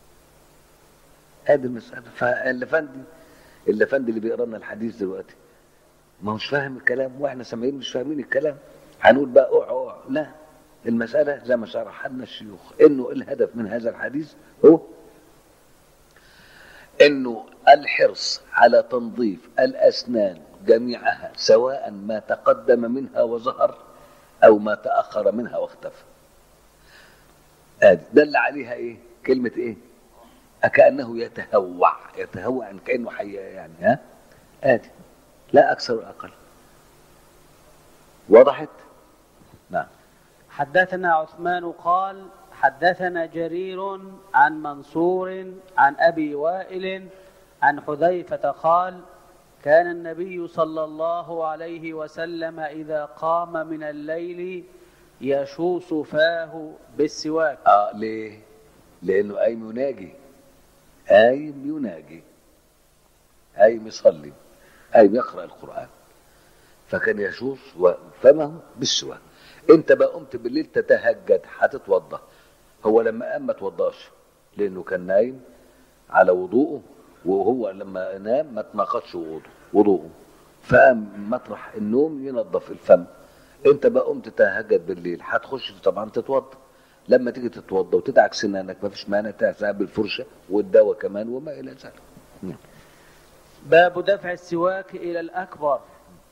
هذه المساله فاللفندي اللفندي اللي بيقرا لنا الحديث دلوقتي ما هوش فاهم الكلام واحنا سامعين مش فاهمين الكلام هنقول بقى اوع اوع لا المساله زي ما شرح لنا الشيوخ انه الهدف من هذا الحديث هو انه الحرص على تنظيف الاسنان جميعها سواء ما تقدم منها وظهر او ما تاخر منها واختفى ادي دل عليها ايه كلمه ايه كانه يتهوع يتهوع يعني كانه حي يعني ها ادي لا اكثر ولا اقل وضحت نعم حدثنا عثمان قال حدثنا جرير عن منصور عن ابي وائل عن حذيفه قال كان النبي صلى الله عليه وسلم اذا قام من الليل يشوص فاه بالسواك اه ليه لانه قايم يناجي قايم يناجي قايم يصلي قايم يقرا القران فكان يشوص فمه بالسواك انت بقى قمت بالليل تتهجد هتتوضا هو لما قام ما توضاش لانه كان نايم على وضوءه وهو لما نام ما تناقضش وضوءه وضوءه فقام مطرح النوم ينظف الفم انت بقى قمت تتهجد بالليل هتخش طبعا تتوضا لما تيجي تتوضا وتدعك سنانك ما فيش مانع تعزها بالفرشه والدواء كمان وما الى ذلك نعم. باب دفع السواك الى الاكبر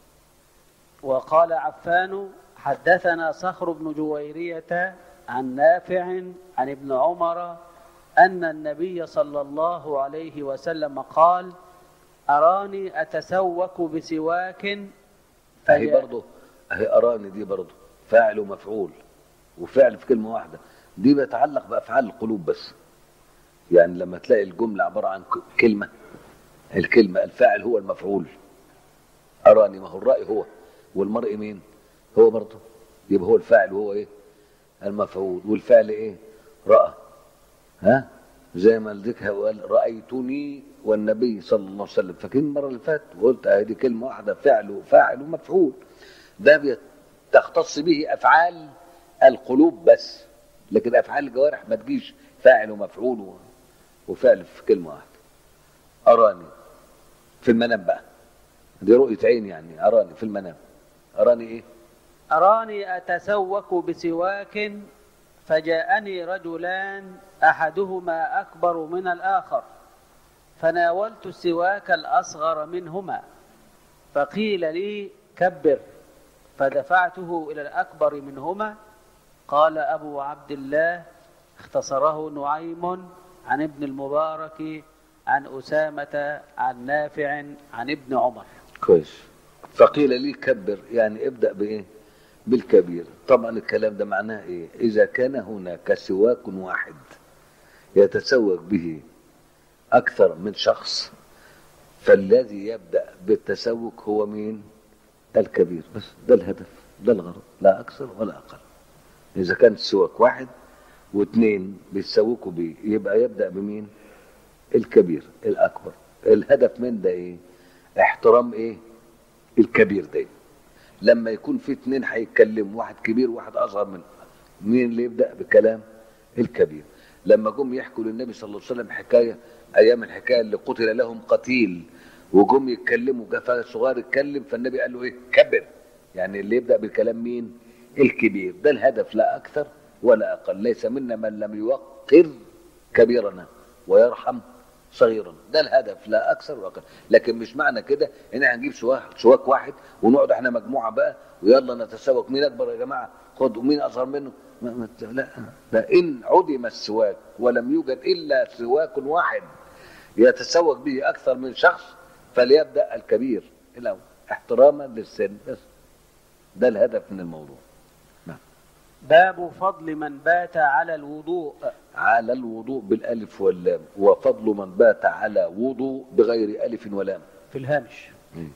وقال عفان حدثنا صخر بن جويريه عن نافع عن ابن عمر ان النبي صلى الله عليه وسلم قال اراني اتسوك بسواك اهي فهي- برضه اهي اراني دي برضه فاعل ومفعول وفعل في كلمه واحده دي بيتعلق بافعال القلوب بس يعني لما تلاقي الجمله عباره عن ك- كلمه الكلمه الفاعل هو المفعول اراني ما هو الراي هو والمرء مين هو برضه يبقى هو الفاعل وهو ايه المفعول والفعل ايه راى ها زي ما الذكر قال رايتني والنبي صلى الله عليه وسلم فاكرين المره اللي فاتت قلت ادي كلمه واحده فعل وفاعل ومفعول ده بيت- تختص به افعال القلوب بس لكن افعال الجوارح ما تجيش فاعل ومفعول و- وفعل في كلمه واحده اراني في المنام بقى دي رؤيه عين يعني اراني في المنام اراني ايه أراني أتسوك بسواك فجاءني رجلان أحدهما أكبر من الآخر فناولت السواك الأصغر منهما فقيل لي كبر فدفعته إلى الأكبر منهما قال أبو عبد الله اختصره نعيم عن ابن المبارك عن أسامة عن نافع عن ابن عمر كويس فقيل لي كبر يعني ابدأ بإيه بالكبير طبعا الكلام ده معناه إيه إذا كان هناك سواك واحد يتسوق به أكثر من شخص فالذي يبدأ بالتسوق هو مين الكبير بس ده الهدف ده الغرض لا أكثر ولا أقل إذا كان السواك واحد واثنين بيتسوقوا بيه يبقى يبدأ بمين الكبير الأكبر الهدف من ده إيه احترام إيه الكبير ده لما يكون في اتنين هيتكلموا واحد كبير وواحد اصغر منه مين اللي يبدا بكلام الكبير لما جم يحكوا للنبي صلى الله عليه وسلم حكايه ايام الحكايه اللي قتل لهم قتيل وجم يتكلموا جه صغير اتكلم فالنبي قال له ايه كبر يعني اللي يبدا بالكلام مين الكبير ده الهدف لا اكثر ولا اقل ليس منا من لم يوقر كبيرنا ويرحم صغيرا ده الهدف لا اكثر ولا اقل لكن مش معنى كده ان احنا هنجيب سواك سواك واحد ونقعد احنا مجموعه بقى ويلا نتسوق مين اكبر يا جماعه خد ومين اصغر منه ما ما لا ده ان عدم السواك ولم يوجد الا سواك واحد يتسوق به اكثر من شخص فليبدا الكبير الاول احتراما للسن بس ده الهدف من الموضوع باب فضل من بات على الوضوء على الوضوء بالالف واللام وفضل من بات على وضوء بغير الف ولام في الهامش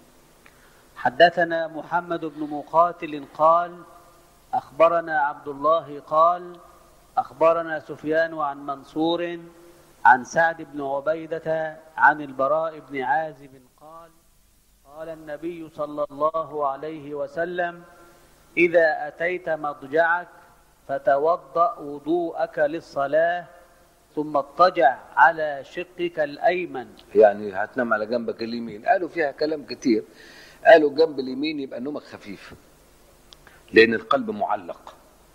حدثنا محمد بن مقاتل قال أخبرنا عبد الله قال أخبرنا سفيان عن منصور عن سعد بن عبيدة عن البراء بن عازب قال قال النبي صلى الله عليه وسلم إذا أتيت مضجعك فتوضأ وضوءك للصلاة ثم اضطجع على شقك الأيمن يعني هتنام على جنبك اليمين قالوا فيها كلام كتير قالوا جنب اليمين يبقى نومك خفيف لأن القلب معلق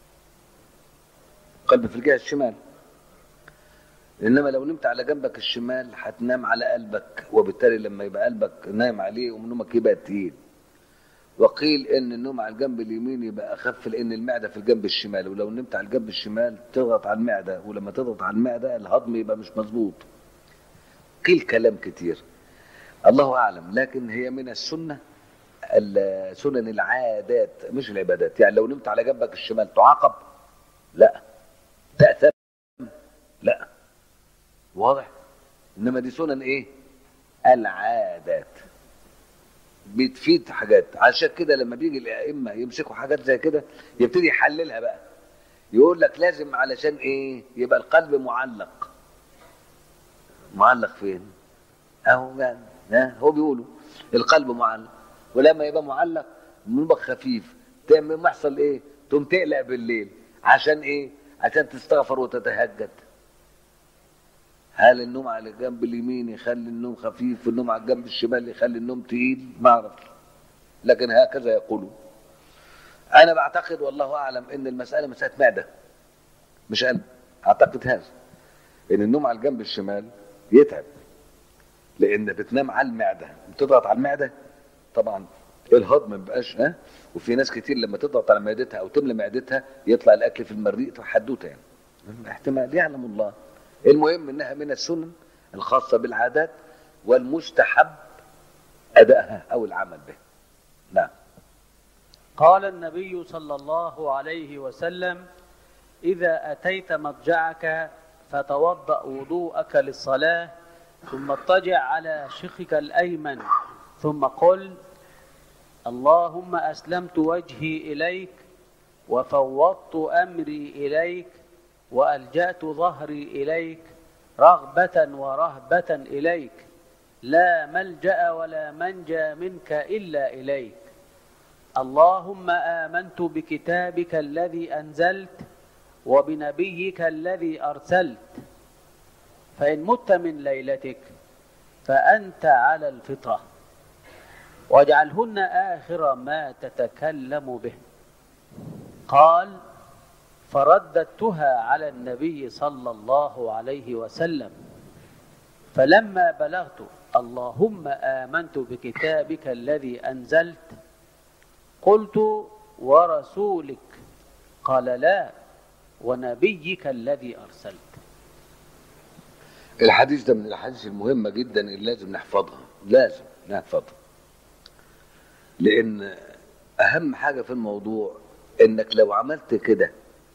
القلب في الجهة الشمال إنما لو نمت على جنبك الشمال هتنام على قلبك وبالتالي لما يبقى قلبك نايم عليه ونومك يبقى تقيل وقيل ان النوم على الجنب اليمين يبقى اخف لان المعده في الجنب الشمال ولو نمت على الجنب الشمال تضغط على المعده ولما تضغط على المعده الهضم يبقى مش مظبوط قيل كلام كتير الله اعلم لكن هي من السنه ال- سنن العادات مش العبادات يعني لو نمت على جنبك الشمال تعاقب لا تأثم لا واضح انما دي سنن ايه العادات بتفيد حاجات عشان كده لما بيجي الائمه يمسكوا حاجات زي كده يبتدي يحللها بقى يقول لك لازم علشان ايه يبقى القلب معلق معلق فين اهو يعني ها هو بيقولوا القلب معلق ولما يبقى معلق نومك خفيف تعمل ما يحصل ايه تقوم تقلق بالليل عشان ايه عشان تستغفر وتتهجد هل النوم على الجنب اليمين يخلي النوم خفيف والنوم على الجنب الشمال يخلي النوم تقيل ما اعرفش لكن هكذا يقولون انا بعتقد والله اعلم ان المساله مساله معده مش قلب اعتقد هذا ان النوم على الجنب الشمال يتعب لان بتنام على المعده بتضغط على المعده طبعا الهضم ما بيبقاش ها وفي ناس كتير لما تضغط على معدتها او تملى معدتها يطلع الاكل في المريء تبقى حدوته يعني احتمال يعلم الله المهم انها من السنن الخاصه بالعادات والمستحب ادائها او العمل به نعم قال النبي صلى الله عليه وسلم إذا أتيت مضجعك فتوضأ وضوءك للصلاة ثم اضطجع على شقك الأيمن ثم قل اللهم أسلمت وجهي إليك وفوضت أمري إليك وألجأت ظهري إليك رغبة ورهبة إليك لا ملجأ ولا منجى منك إلا إليك اللهم آمنت بكتابك الذي أنزلت وبنبيك الذي أرسلت فإن مت من ليلتك فأنت على الفطرة واجعلهن آخر ما تتكلم به قال فرددتها على النبي صلى الله عليه وسلم فلما بلغت اللهم آمنت بكتابك الذي أنزلت قلت ورسولك قال لا ونبيك الذي أرسلت الحديث ده من الأحاديث المهمة جدا اللي لازم نحفظها لازم نحفظها لأن أهم حاجة في الموضوع إنك لو عملت كده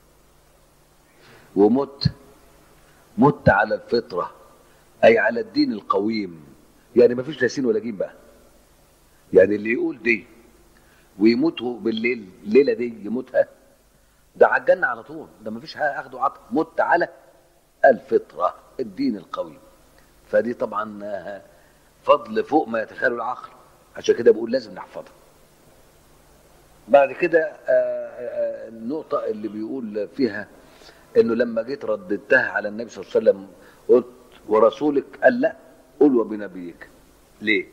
ومت مت على الفطرة أي على الدين القويم يعني مفيش لا سين ولا جيم بقى يعني اللي يقول دي ويموت بالليل الليلة دي يموتها ده على الجنة على طول ده مفيش حاجة أخده عطا مت على الفطرة الدين القوي فدي طبعا آه، فضل فوق ما يتخيله العقل عشان كده بقول لازم نحفظها بعد كده آه، آه، النقطة اللي بيقول فيها انه لما جيت رددتها على النبي صلى الله عليه وسلم قلت ورسولك قال لا قل وبنبيك ليه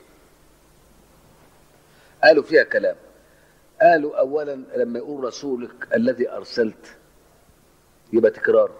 قالوا فيها كلام قالوا اولا لما يقول رسولك الذي ارسلت يبقى تكرار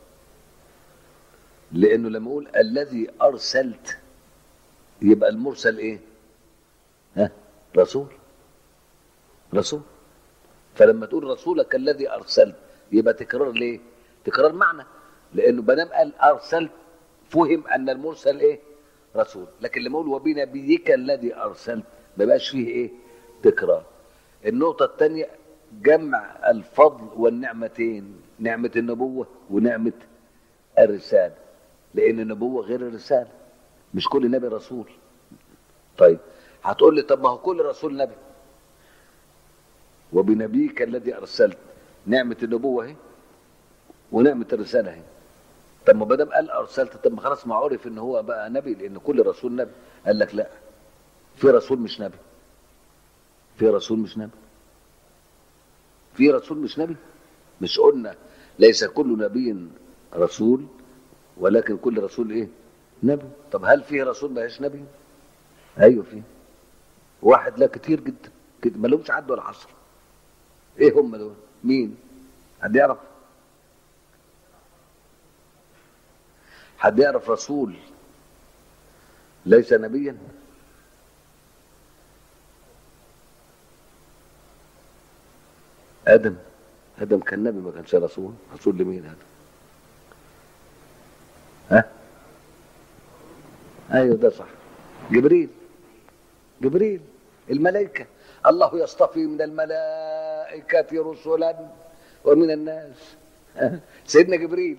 لانه لما يقول الذي ارسلت يبقى المرسل ايه ها رسول رسول فلما تقول رسولك الذي ارسلت يبقى تكرار ليه تكرار معنى لانه بدام قال ارسلت فهم ان المرسل ايه رسول لكن لما اقول وبنبيك الذي ارسلت ما بقاش فيه ايه تكرار النقطة الثانية جمع الفضل والنعمتين نعمة النبوة ونعمة الرسالة لأن النبوة غير الرسالة مش كل نبي رسول طيب هتقول لي طب ما هو كل رسول نبي وبنبيك الذي أرسلت نعمة النبوة اهي ونعمة الرسالة اهي طب ما بدام قال أرسلت طب ما خلاص ما عرف إن هو بقى نبي لأن كل رسول نبي قال لك لا في رسول مش نبي في رسول مش نبي في رسول مش نبي مش قلنا ليس كل نبي رسول ولكن كل رسول ايه نبي طب هل فيه رسول ما هيش نبي ايوه فيه واحد لا كتير جدا كده ما لهمش عد ولا حصر ايه هم دول مين حد يعرف حد يعرف رسول ليس نبيا ادم ادم كان نبي ما كانش رسول رسول لمين هذا ها ايوه ده صح جبريل جبريل الملائكه الله يصطفي من الملائكه رسلا ومن الناس سيدنا جبريل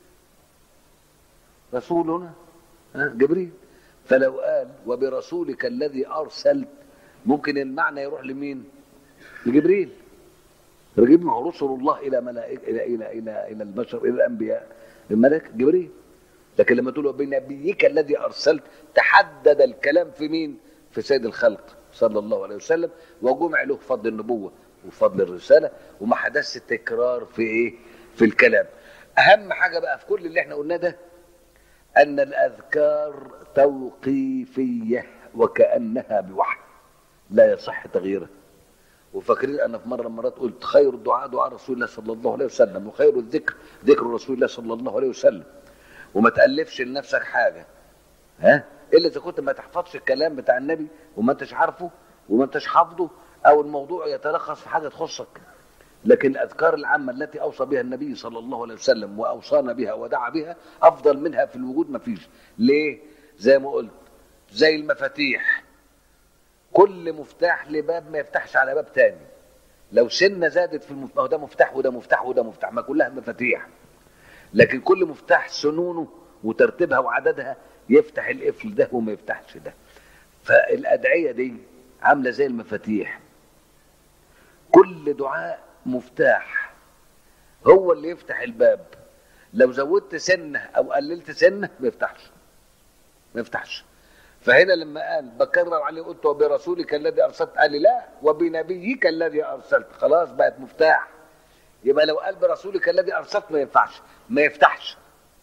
رسول هنا ها؟ جبريل فلو قال وبرسولك الذي ارسلت ممكن المعنى يروح لمين لجبريل رجب ما هو رسل الله الى ملائكه الى الى الى الى البشر الى الانبياء الملائكه جبريل لكن لما تقول بنبيك الذي ارسلت تحدد الكلام في مين؟ في سيد الخلق صلى الله عليه وسلم وجمع له فضل النبوه وفضل الرساله وما حدثش تكرار في ايه؟ في الكلام. اهم حاجه بقى في كل اللي احنا قلناه ده ان الاذكار توقيفيه وكانها بوحي لا يصح تغييرها. وفاكرين انا في مره من المرات قلت خير الدعاء دعاء رسول الله صلى الله عليه وسلم وخير الذكر ذكر رسول الله صلى الله عليه وسلم وما تالفش لنفسك حاجه ها الا اذا كنت ما تحفظش الكلام بتاع النبي وما انتش عارفه وما انتش حافظه او الموضوع يتلخص في حاجه تخصك لكن الاذكار العامه التي اوصى بها النبي صلى الله عليه وسلم واوصانا بها ودعا بها افضل منها في الوجود ما فيش ليه زي ما قلت زي المفاتيح كل مفتاح لباب ما يفتحش على باب تاني لو سنة زادت في المفتاح ده مفتاح وده مفتاح وده مفتاح ما كلها مفاتيح لكن كل مفتاح سنونه وترتيبها وعددها يفتح القفل ده وما يفتحش ده فالأدعية دي عاملة زي المفاتيح كل دعاء مفتاح هو اللي يفتح الباب لو زودت سنة أو قللت سنة ما يفتحش ما يفتحش فهنا لما قال بكرر عليه قلت وبرسولك الذي ارسلت قال لي لا وبنبيك الذي ارسلت خلاص بقت مفتاح يبقى لو قال برسولك الذي ارسلت ما ينفعش ما يفتحش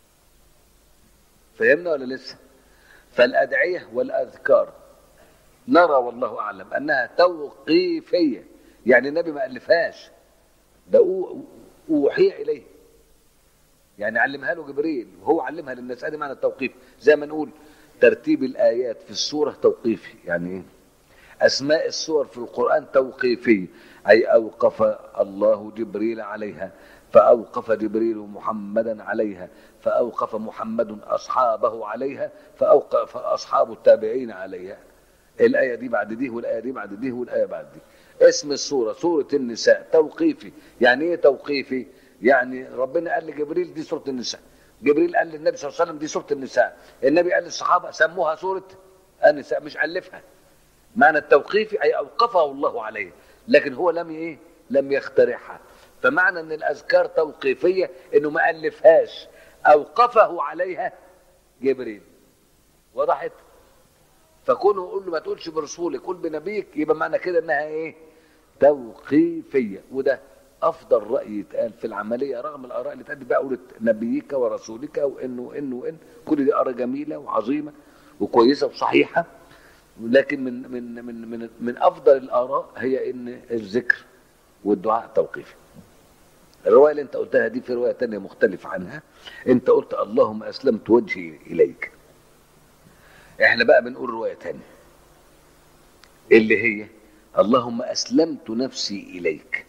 فهمنا ولا لسه فالادعيه والاذكار نرى والله اعلم انها توقيفيه يعني النبي ما الفهاش ده أو- اوحي اليه يعني علمها له جبريل وهو علمها للناس ادي معنى التوقيف زي ما نقول ترتيب الآيات في السورة توقيفي يعني إيه؟ أسماء السور في القرآن توقيفية أي أوقف الله جبريل عليها فأوقف جبريل محمدا عليها فأوقف محمد أصحابه عليها فأوقف أصحاب التابعين عليها الآية دي بعد دي والآية دي بعد دي والآية بعد دي اسم السورة سورة النساء توقيفي يعني ايه توقيفي يعني ربنا قال لجبريل دي سورة النساء جبريل قال للنبي صلى الله عليه وسلم دي سورة النساء النبي قال للصحابة سموها سورة النساء مش ألفها معنى التوقيفي أي أوقفه الله عليه لكن هو لم ايه لم يخترعها فمعنى ان الاذكار توقيفيه انه ما الفهاش اوقفه عليها جبريل وضحت فكونه يقول له ما تقولش برسولك قول بنبيك يبقى معنى كده انها ايه توقيفيه وده افضل راي يتقال في العمليه رغم الاراء اللي تأدي بقى قولت نبيك ورسولك وان وان وان كل دي اراء جميله وعظيمه وكويسه وصحيحه لكن من من من من, من افضل الاراء هي ان الذكر والدعاء توقيفي الروايه اللي انت قلتها دي في روايه تانية مختلفه عنها انت قلت اللهم اسلمت وجهي اليك احنا بقى بنقول روايه تانية اللي هي اللهم اسلمت نفسي اليك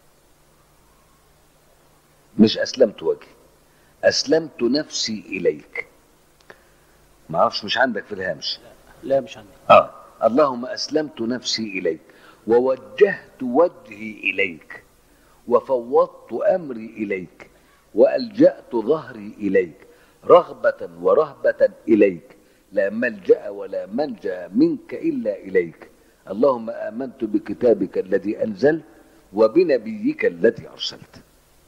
مش اسلمت وجهي اسلمت نفسي اليك ما اعرفش مش عندك في الهامش لا مش عندي اه اللهم اسلمت نفسي اليك ووجهت وجهي اليك وفوضت امري اليك والجات ظهري اليك رغبه ورهبه اليك لا ملجا ولا منجا منك الا اليك اللهم امنت بكتابك الذي انزلت وبنبيك الذي ارسلت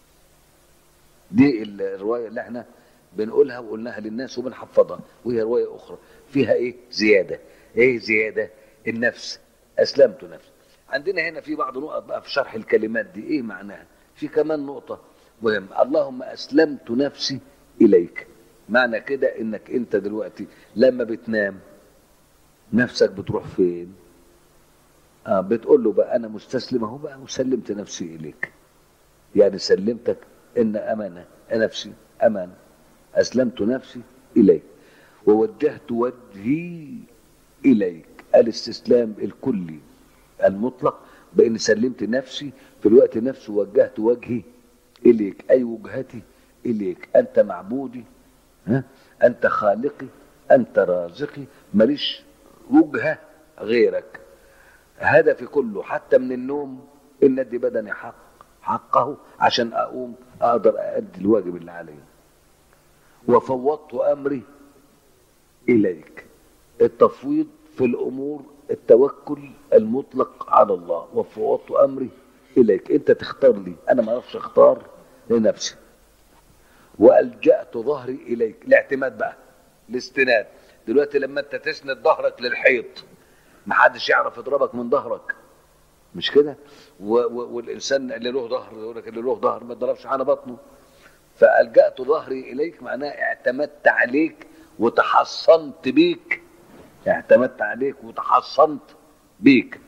دي الروايه اللي احنا بنقولها وقلناها للناس وبنحفظها وهي روايه اخرى فيها ايه زياده ايه زياده النفس اسلمت نفسي عندنا هنا في بعض نقط بقى في شرح الكلمات دي ايه معناها في كمان نقطه مهم اللهم اسلمت نفسي اليك معنى كده انك انت دلوقتي لما بتنام نفسك بتروح فين آه بتقول له بقى انا مستسلم اهو بقى وسلمت نفسي اليك يعني سلمتك ان امانه نفسي امانه اسلمت نفسي اليك ووجهت وجهي اليك الاستسلام الكلي المطلق بان سلمت نفسي في الوقت نفسه وجهت وجهي اليك اي وجهتي اليك انت معبودي ها انت خالقي انت رازقي ماليش وجهه غيرك هدفي كله حتى من النوم ان ادي بدني حق حقه عشان اقوم اقدر اادي الواجب اللي عليا وفوضت امري اليك التفويض في الامور التوكل المطلق على الله وفوضت امري اليك انت تختار لي انا ما اعرفش اختار لنفسي والجات ظهري اليك الاعتماد بقى الاستناد دلوقتي لما انت تسند ظهرك للحيط محدش يعرف يضربك من ظهرك مش كده و- و- والانسان اللي له ظهر يقول لك اللي له ظهر ما يضربش على بطنه فالجات ظهري اليك معناه اعتمدت عليك وتحصنت بيك اعتمدت عليك وتحصنت بيك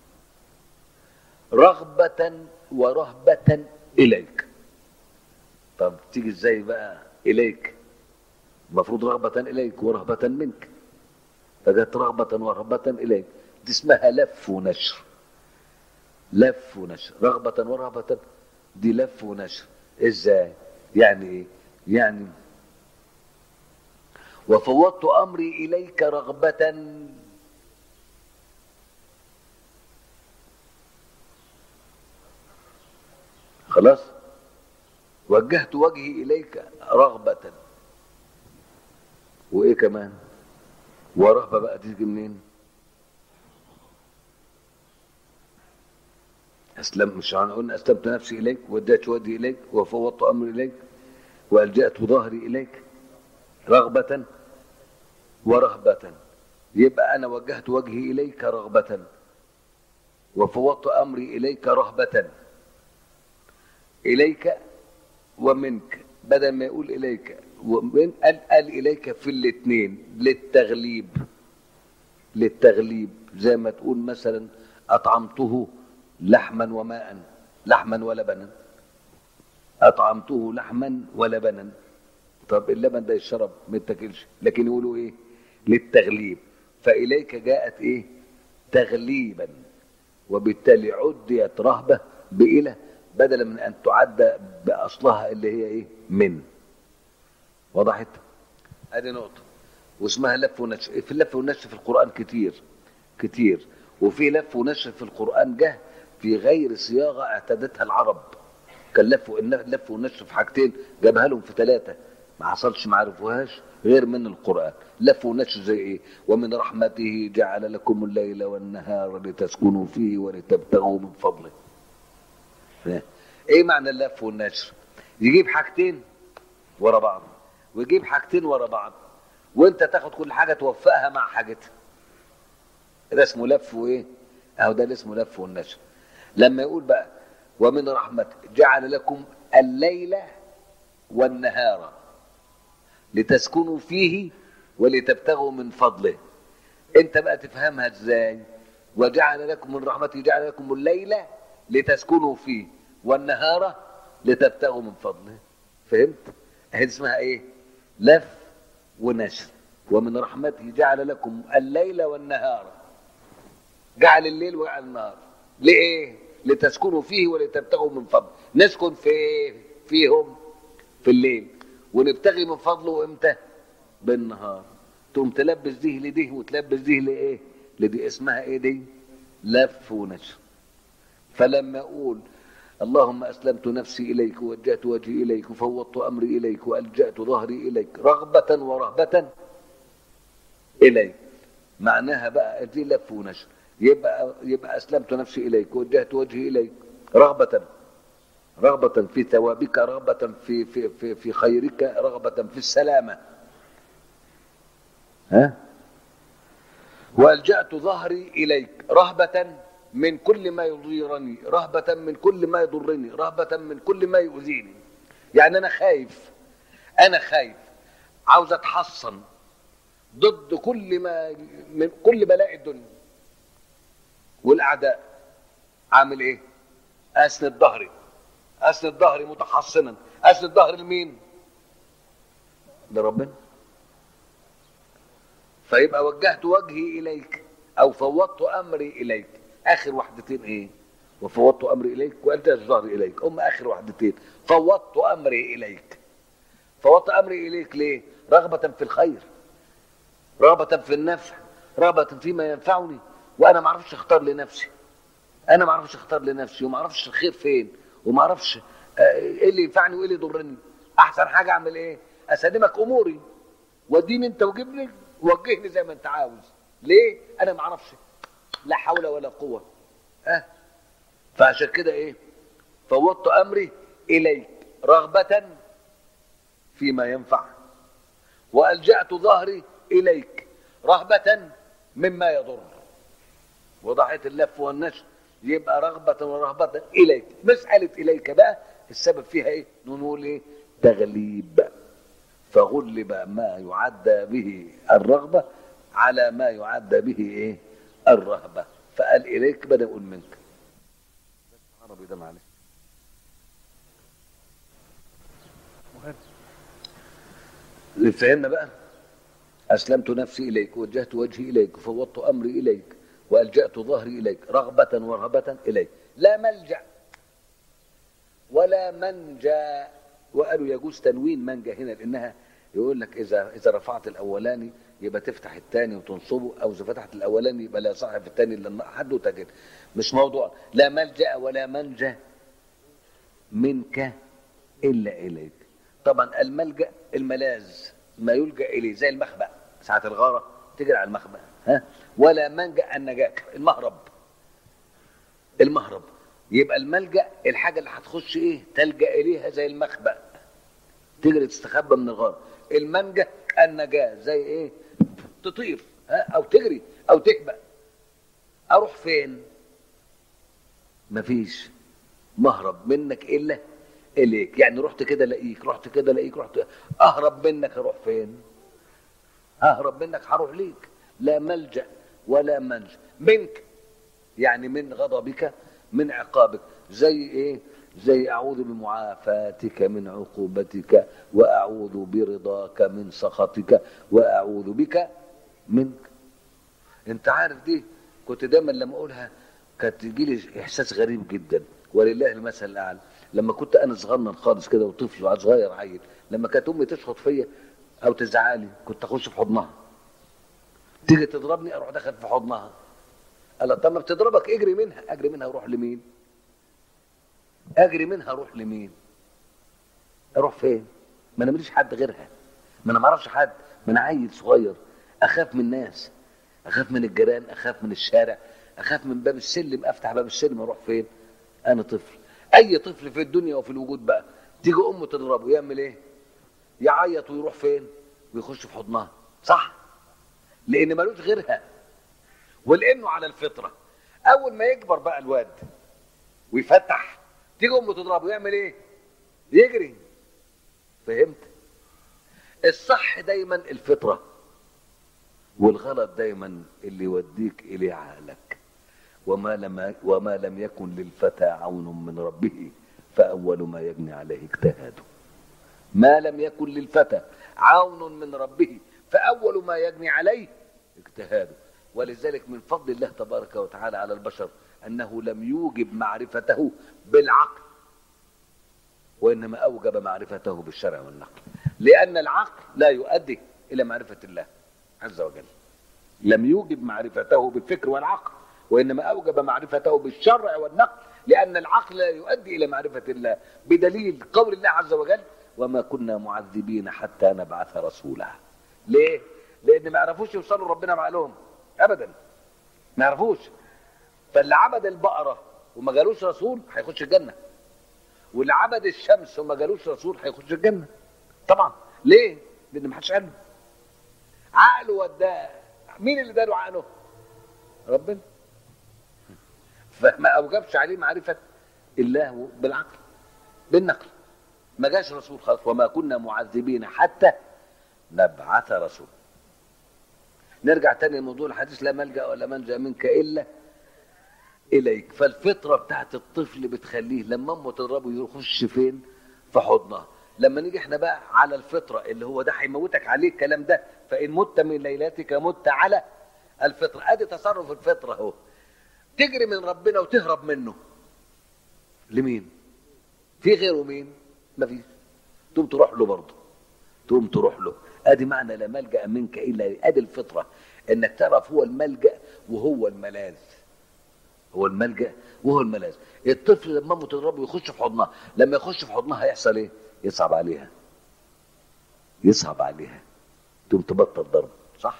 رغبة ورهبة إليك طب تيجي ازاي بقى إليك المفروض رغبة إليك ورهبة منك فجت رغبة ورهبة إليك دي اسمها لف ونشر لف ونشر رغبة ورهبة دي لف ونشر ازاي يعني ايه يعني وفوضت امري اليك رغبة خلاص وجهت وجهي اليك رغبة وايه كمان ورهبة بقى تيجي منين اسلم مش قلنا اسلمت نفسي اليك وديت وجهي اليك وفوضت امري اليك والجات ظهري اليك رغبة ورهبة يبقى انا وجهت وجهي اليك رغبة وفوضت امري اليك رهبة اليك ومنك بدل ما يقول اليك ومن قال, قال اليك في الاثنين للتغليب للتغليب زي ما تقول مثلا اطعمته لحما وماء لحما ولبنا اطعمته لحما ولبنا طب اللبن ده يشرب ما يتاكلش لكن يقولوا ايه للتغليب فإليك جاءت إيه تغليبا وبالتالي عديت رهبة بإله بدلا من أن تعد بأصلها اللي هي إيه من وضحت ادي نقطة واسمها لف ونشر في اللف والنشر في القرآن كتير كتير وفي لف ونشر في القرآن جه في غير صياغة اعتادتها العرب كان لف لف ونشر في حاجتين جابها لهم في ثلاثة ما حصلش ما عرفوهاش غير من القرآن لف ونشر زي ايه ومن رحمته جعل لكم الليل والنهار لتسكنوا فيه ولتبتغوا من فضله ايه معنى اللف والنشر يجيب حاجتين ورا بعض ويجيب حاجتين ورا بعض وانت تاخد كل حاجه توفقها مع حاجتها ده اسمه لف وايه اهو ده اللي اسمه لف والنشر لما يقول بقى ومن رحمته جعل لكم الليل والنهار لتسكنوا فيه ولتبتغوا من فضله انت بقى تفهمها ازاي وجعل لكم من رحمته جعل لكم الليل لتسكنوا فيه والنهار لتبتغوا من فضله فهمت هي اسمها ايه لف ونشر ومن رحمته جعل لكم الليل والنهار جعل الليل وجعل النهار ليه لتسكنوا فيه ولتبتغوا من فضله نسكن في فيهم في الليل ونبتغي من فضله امتى بالنهار تقوم تلبس دي لدي وتلبس دي لايه لدي اسمها ايه دي لف ونشر فلما اقول اللهم اسلمت نفسي اليك ووجهت وجهي اليك وفوضت امري اليك والجات ظهري اليك رغبه ورهبه اليك معناها بقى دي لف ونشر يبقى يبقى اسلمت نفسي اليك ووجهت وجهي اليك رغبه رغبة في ثوابك رغبة في في في في خيرك رغبة في السلامة ها والجأت ظهري إليك رهبة من كل ما يضيرني رهبة من كل ما يضرني رهبة من كل ما يؤذيني يعني أنا خايف أنا خايف عاوز أتحصن ضد كل ما من كل بلاء الدنيا والأعداء عامل إيه؟ أسند ظهري أسند ظهري متحصنا أسند ظهري لمين؟ لربنا فيبقى وجهت وجهي إليك أو فوضت أمري إليك اخر وحدتين ايه وفوضت امري اليك والجأت ظهري اليك هم اخر وحدتين فوضت امري اليك فوضت امري اليك ليه رغبه في الخير رغبه في النفع رغبه فيما ينفعني وانا ما اعرفش اختار لنفسي انا ما اعرفش اختار لنفسي وما اعرفش الخير فين وما اعرفش ايه اللي ينفعني وايه اللي يضرني احسن حاجه اعمل ايه اسلمك اموري وديني انت وجبني وجهني زي ما انت عاوز ليه انا ما اعرفش لا حول ولا قوة أه؟ فعشان كده ايه فوضت امري اليك رغبة فيما ينفع والجأت ظهري اليك رهبة مما يضر وضحت اللف والنشر يبقى رغبة ورهبة اليك مسألة اليك بقى السبب فيها ايه نقول ايه تغليب فغلب ما يعدى به الرغبة على ما يعدى به ايه الرهبة فقال إليك بدأ يقول منك عربي ده معلش مهم فهمنا بقى أسلمت نفسي إليك وجهت وجهي إليك وفوضت أمري إليك وألجأت ظهري إليك رغبة ورهبة إليك لا ملجأ ولا منجا وقالوا يجوز تنوين منجا هنا لأنها يقول لك إذا إذا رفعت الأولاني يبقى تفتح الثاني وتنصبه او اذا فتحت الاولاني يبقى لا صاحب الثاني الا حد وتجد مش موضوع لا ملجا ولا منجا منك الا اليك طبعا الملجا الملاذ ما يلجا اليه زي المخبأ ساعه الغاره تجري على المخبأ ها ولا منجا النجاه المهرب المهرب يبقى الملجا الحاجه اللي هتخش ايه تلجا اليها زي المخبأ تجري تستخبى من الغاره المنجا النجاه زي ايه تطير ها او تجري او تكبأ اروح فين مفيش مهرب منك الا اليك يعني رحت كده الاقيك رحت كده الاقيك رحت اهرب منك اروح فين اهرب منك هروح ليك لا ملجا ولا منجا منك يعني من غضبك من عقابك زي ايه زي اعوذ بمعافاتك من عقوبتك واعوذ برضاك من سخطك واعوذ بك منك انت عارف دي كنت دايما لما اقولها كانت تجي لي احساس غريب جدا ولله المثل الاعلى لما كنت انا صغنن خالص كده وطفل وعاد صغير عيل لما كانت امي تشخط فيا او تزعلي كنت اخش في حضنها تيجي تضربني اروح داخل في حضنها قال طب ما بتضربك اجري منها اجري منها اروح لمين اجري منها اروح لمين اروح فين ما انا ماليش حد غيرها ما انا ما اعرفش حد ما انا عيل صغير اخاف من الناس اخاف من الجيران اخاف من الشارع اخاف من باب السلم افتح باب السلم اروح فين انا طفل اي طفل في الدنيا وفي الوجود بقى تيجي امه تضربه يعمل ايه يعيط ويروح فين ويخش في حضنها صح لان ملوش غيرها ولانه على الفطره اول ما يكبر بقى الواد ويفتح تيجي امه تضربه يعمل ايه يجري فهمت الصح دايما الفطره والغلط دايما اللي يوديك اليه عقلك وما لم وما لم يكن للفتى عون من ربه فاول ما يجني عليه اجتهاده ما لم يكن للفتى عون من ربه فاول ما يجني عليه اجتهاده ولذلك من فضل الله تبارك وتعالى على البشر انه لم يوجب معرفته بالعقل وانما اوجب معرفته بالشرع والنقل لان العقل لا يؤدي الى معرفه الله عز وجل لم يوجب معرفته بالفكر والعقل وانما اوجب معرفته بالشرع والنقل لان العقل لا يؤدي الى معرفه الله بدليل قول الله عز وجل وما كنا معذبين حتى نبعث رسولا ليه لان ما يعرفوش يوصلوا ربنا بعقلهم ابدا ما يعرفوش فاللي عبد البقره وما جالوش رسول هيخش الجنه واللي عبد الشمس وما جالوش رسول هيخش الجنه طبعا ليه لان ما حدش قال له عقله وداه مين اللي اداله عقله ربنا فما اوجبش عليه معرفه الله بالعقل بالنقل ما جاش رسول خالص وما كنا معذبين حتى نبعث رسول نرجع تاني لموضوع الحديث لا ملجا ولا منجا منك الا اليك فالفطره بتاعت الطفل بتخليه لما امه تضربه يخش فين في حضنها لما نيجي احنا بقى على الفطره اللي هو ده هيموتك عليه الكلام ده فان مت من ليلاتك مت على الفطره ادي تصرف الفطره اهو تجري من ربنا وتهرب منه لمين في غيره مين مفيش تقوم تروح له برضه تقوم تروح له ادي معنى لا ملجا منك الا ادي الفطره انك تعرف هو الملجا وهو الملاذ هو الملجا وهو الملاذ الطفل لما امه تضربه يخش في حضنها لما يخش في حضنها هيحصل ايه يصعب عليها يصعب عليها تقوم تبطل ضرب صح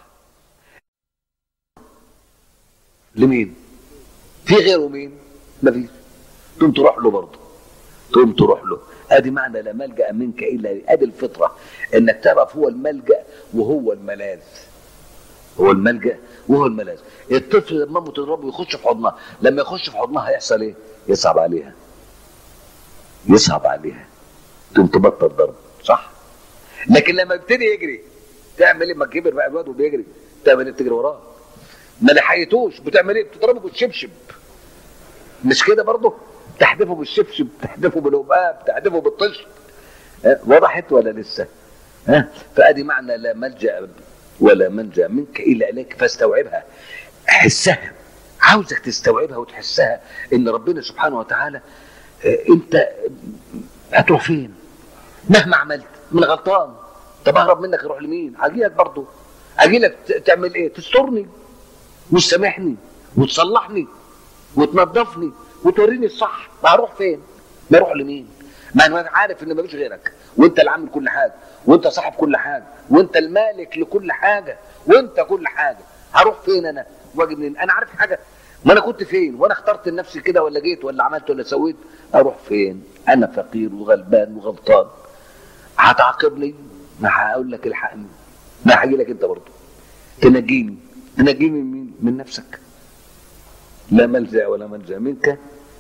لمين في غيره مين مفيش تقوم تروح له برضه تقوم تروح له ادي معنى لا ملجا منك الا ادي الفطره انك تعرف هو الملجا وهو الملاذ هو الملجا وهو الملاذ الطفل لما امه تضربه يخش في حضنها لما يخش في حضنها هيحصل ايه يصعب عليها يصعب عليها تقوم تبطل ضرب صح لكن لما يبتدي يجري تعمل ايه ما كبر بقى الواد وبيجري تعمل ايه بتجري وراه ما لحقتوش بتعمل ايه بتضربه بالشبشب مش كده برضه تحدفه بالشبشب تحدفه بالقباب تحدفه بالطشت ها؟ وضحت ولا لسه ها فادي معنى لا ملجا ولا منجا منك الا اليك فاستوعبها حسها عاوزك تستوعبها وتحسها ان ربنا سبحانه وتعالى آه، انت هتروح فين مهما عملت من غلطان طب اهرب منك اروح لمين هجيلك برضه اجيلك ت- تعمل ايه تسترني وتسامحني وتصلحني وتنظفني وتوريني الصح ما هروح فين ما اروح لمين ما انا عارف ان مفيش غيرك وانت اللي عامل كل حاجه وانت صاحب كل حاجه وانت المالك لكل حاجه وانت كل حاجه هروح فين انا واجي منين انا عارف حاجه ما انا كنت فين وانا اخترت لنفسي كده ولا جيت ولا عملت ولا سويت اروح فين انا فقير وغلبان وغلطان هتعاقبني ما هقول لك الحقني ما هاجي لك انت برضه تنجيني تنجيني من مين من نفسك لا ملجا ولا منجا منك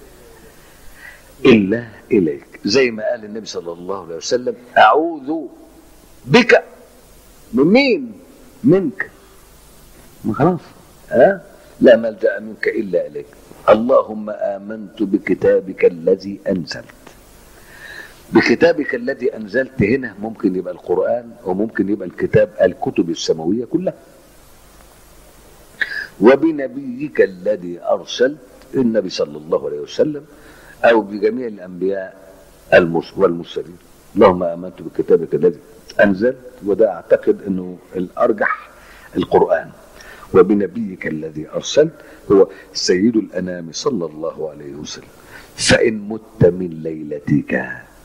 الا اليك زي ما قال النبي صلى الله عليه وسلم اعوذ بك من مين منك ما خلاص ها لا ملجا منك الا اليك اللهم امنت بكتابك الذي انزلت بكتابك الذي انزلت هنا ممكن يبقى القران وممكن يبقى الكتاب الكتب السماويه كلها وبنبيك الذي أرسلت النبي صلى الله عليه وسلم أو بجميع الأنبياء المرس- والمرسلين اللهم آمنت بكتابك الذي أنزل وده أعتقد أنه الأرجح القرآن وبنبيك الذي أرسلت هو سيد الأنام صلى الله عليه وسلم فإن مت من ليلتك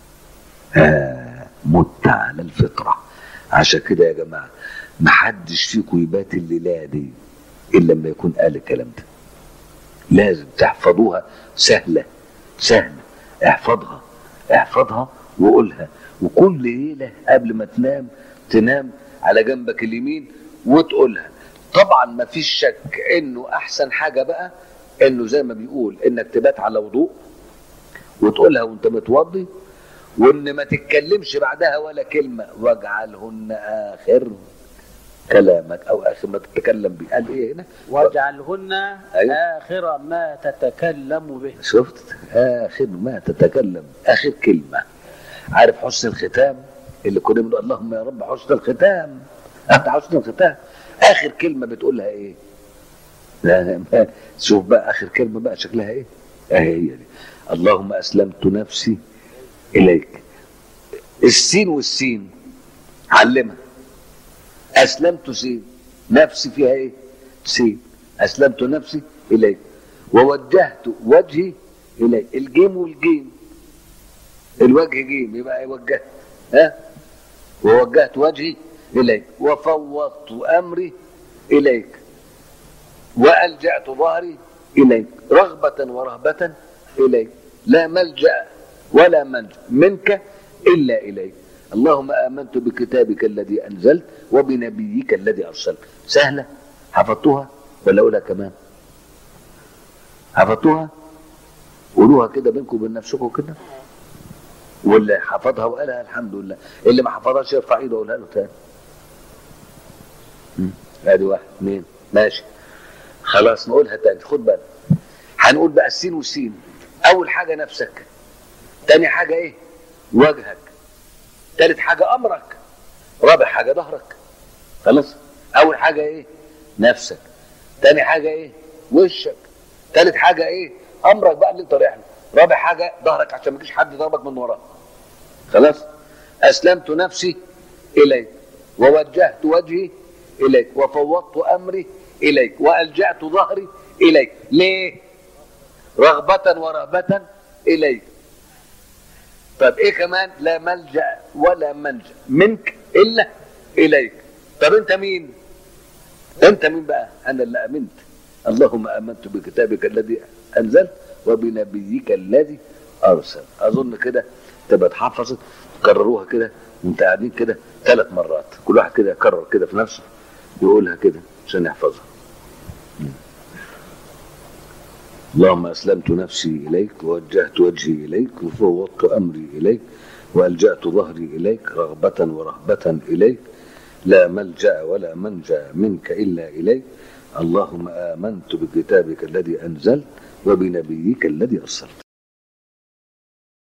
آه مت على الفطرة عشان كده يا جماعة محدش فيكم يبات الليلة دي إلا لما يكون قال الكلام ده لازم تحفظوها سهلة سهلة احفظها احفظها وقولها وكل ليلة قبل ما تنام تنام على جنبك اليمين وتقولها طبعا ما فيش شك انه احسن حاجة بقى انه زي ما بيقول انك تبات على وضوء وتقولها وانت متوضي وان ما تتكلمش بعدها ولا كلمة واجعلهن اخر كلامك او اخر ما تتكلم به قال ايه هنا واجعلهن أيوة. آخر ما تتكلم به شفت اخر ما تتكلم اخر كلمه عارف حسن الختام اللي كنا بنقول اللهم يا رب حسن الختام انت حسن الختام اخر كلمه بتقولها ايه لا ما- شوف بقى اخر كلمه بقى شكلها ايه اهي هي دي اللهم اسلمت نفسي اليك السين والسين علمها اسلمت سين نفسي فيها ايه سين اسلمت نفسي اليك ووجهت وجهي اليك الجيم والجيم الوجه جيم يبقى إيه وجهت ها ووجهت وجهي اليك وفوضت امري اليك والجات ظهري اليك رغبه ورهبه اليك لا ملجا ولا منجا منك الا اليك اللهم امنت بكتابك الذي انزلت وبنبيك الذي ارسلت سهله حفظتوها ولا اقولها كمان حفظتوها قولوها كده بينكم وبين نفسكم كده واللي حفظها وقالها الحمد لله اللي ما حفظهاش يرفع ايده ويقولها له تاني مم. ادي واحد اثنين ماشي خلاص نقولها تاني خد بالك هنقول بقى السين والسين اول حاجه نفسك تاني حاجه ايه وجهك تالت حاجه امرك رابع حاجه ظهرك خلاص اول حاجه ايه نفسك تاني حاجه ايه وشك تالت حاجه ايه امرك بقى اللي انت رايح له رابع حاجه ظهرك عشان ما يجيش حد يضربك من وراه خلاص اسلمت نفسي اليك ووجهت وجهي اليك وفوضت امري اليك والجات ظهري اليك ليه رغبه ورهبه اليك طب ايه كمان لا ملجا ولا منجا منك الا اليك طب انت مين انت مين بقى انا اللي امنت اللهم امنت بكتابك الذي انزلت وبنبيك الذي ارسل اظن كده تبقى اتحفظت كرروها كده وانت قاعدين كده ثلاث مرات كل واحد كده يكرر كده في نفسه يقولها كده عشان يحفظها اللهم اسلمت نفسي اليك ووجهت وجهي اليك وفوضت امري اليك والجات ظهري اليك رغبه ورهبه اليك لا ملجا ولا منجا منك الا اليك اللهم امنت بكتابك الذي انزلت وبنبيك الذي ارسلت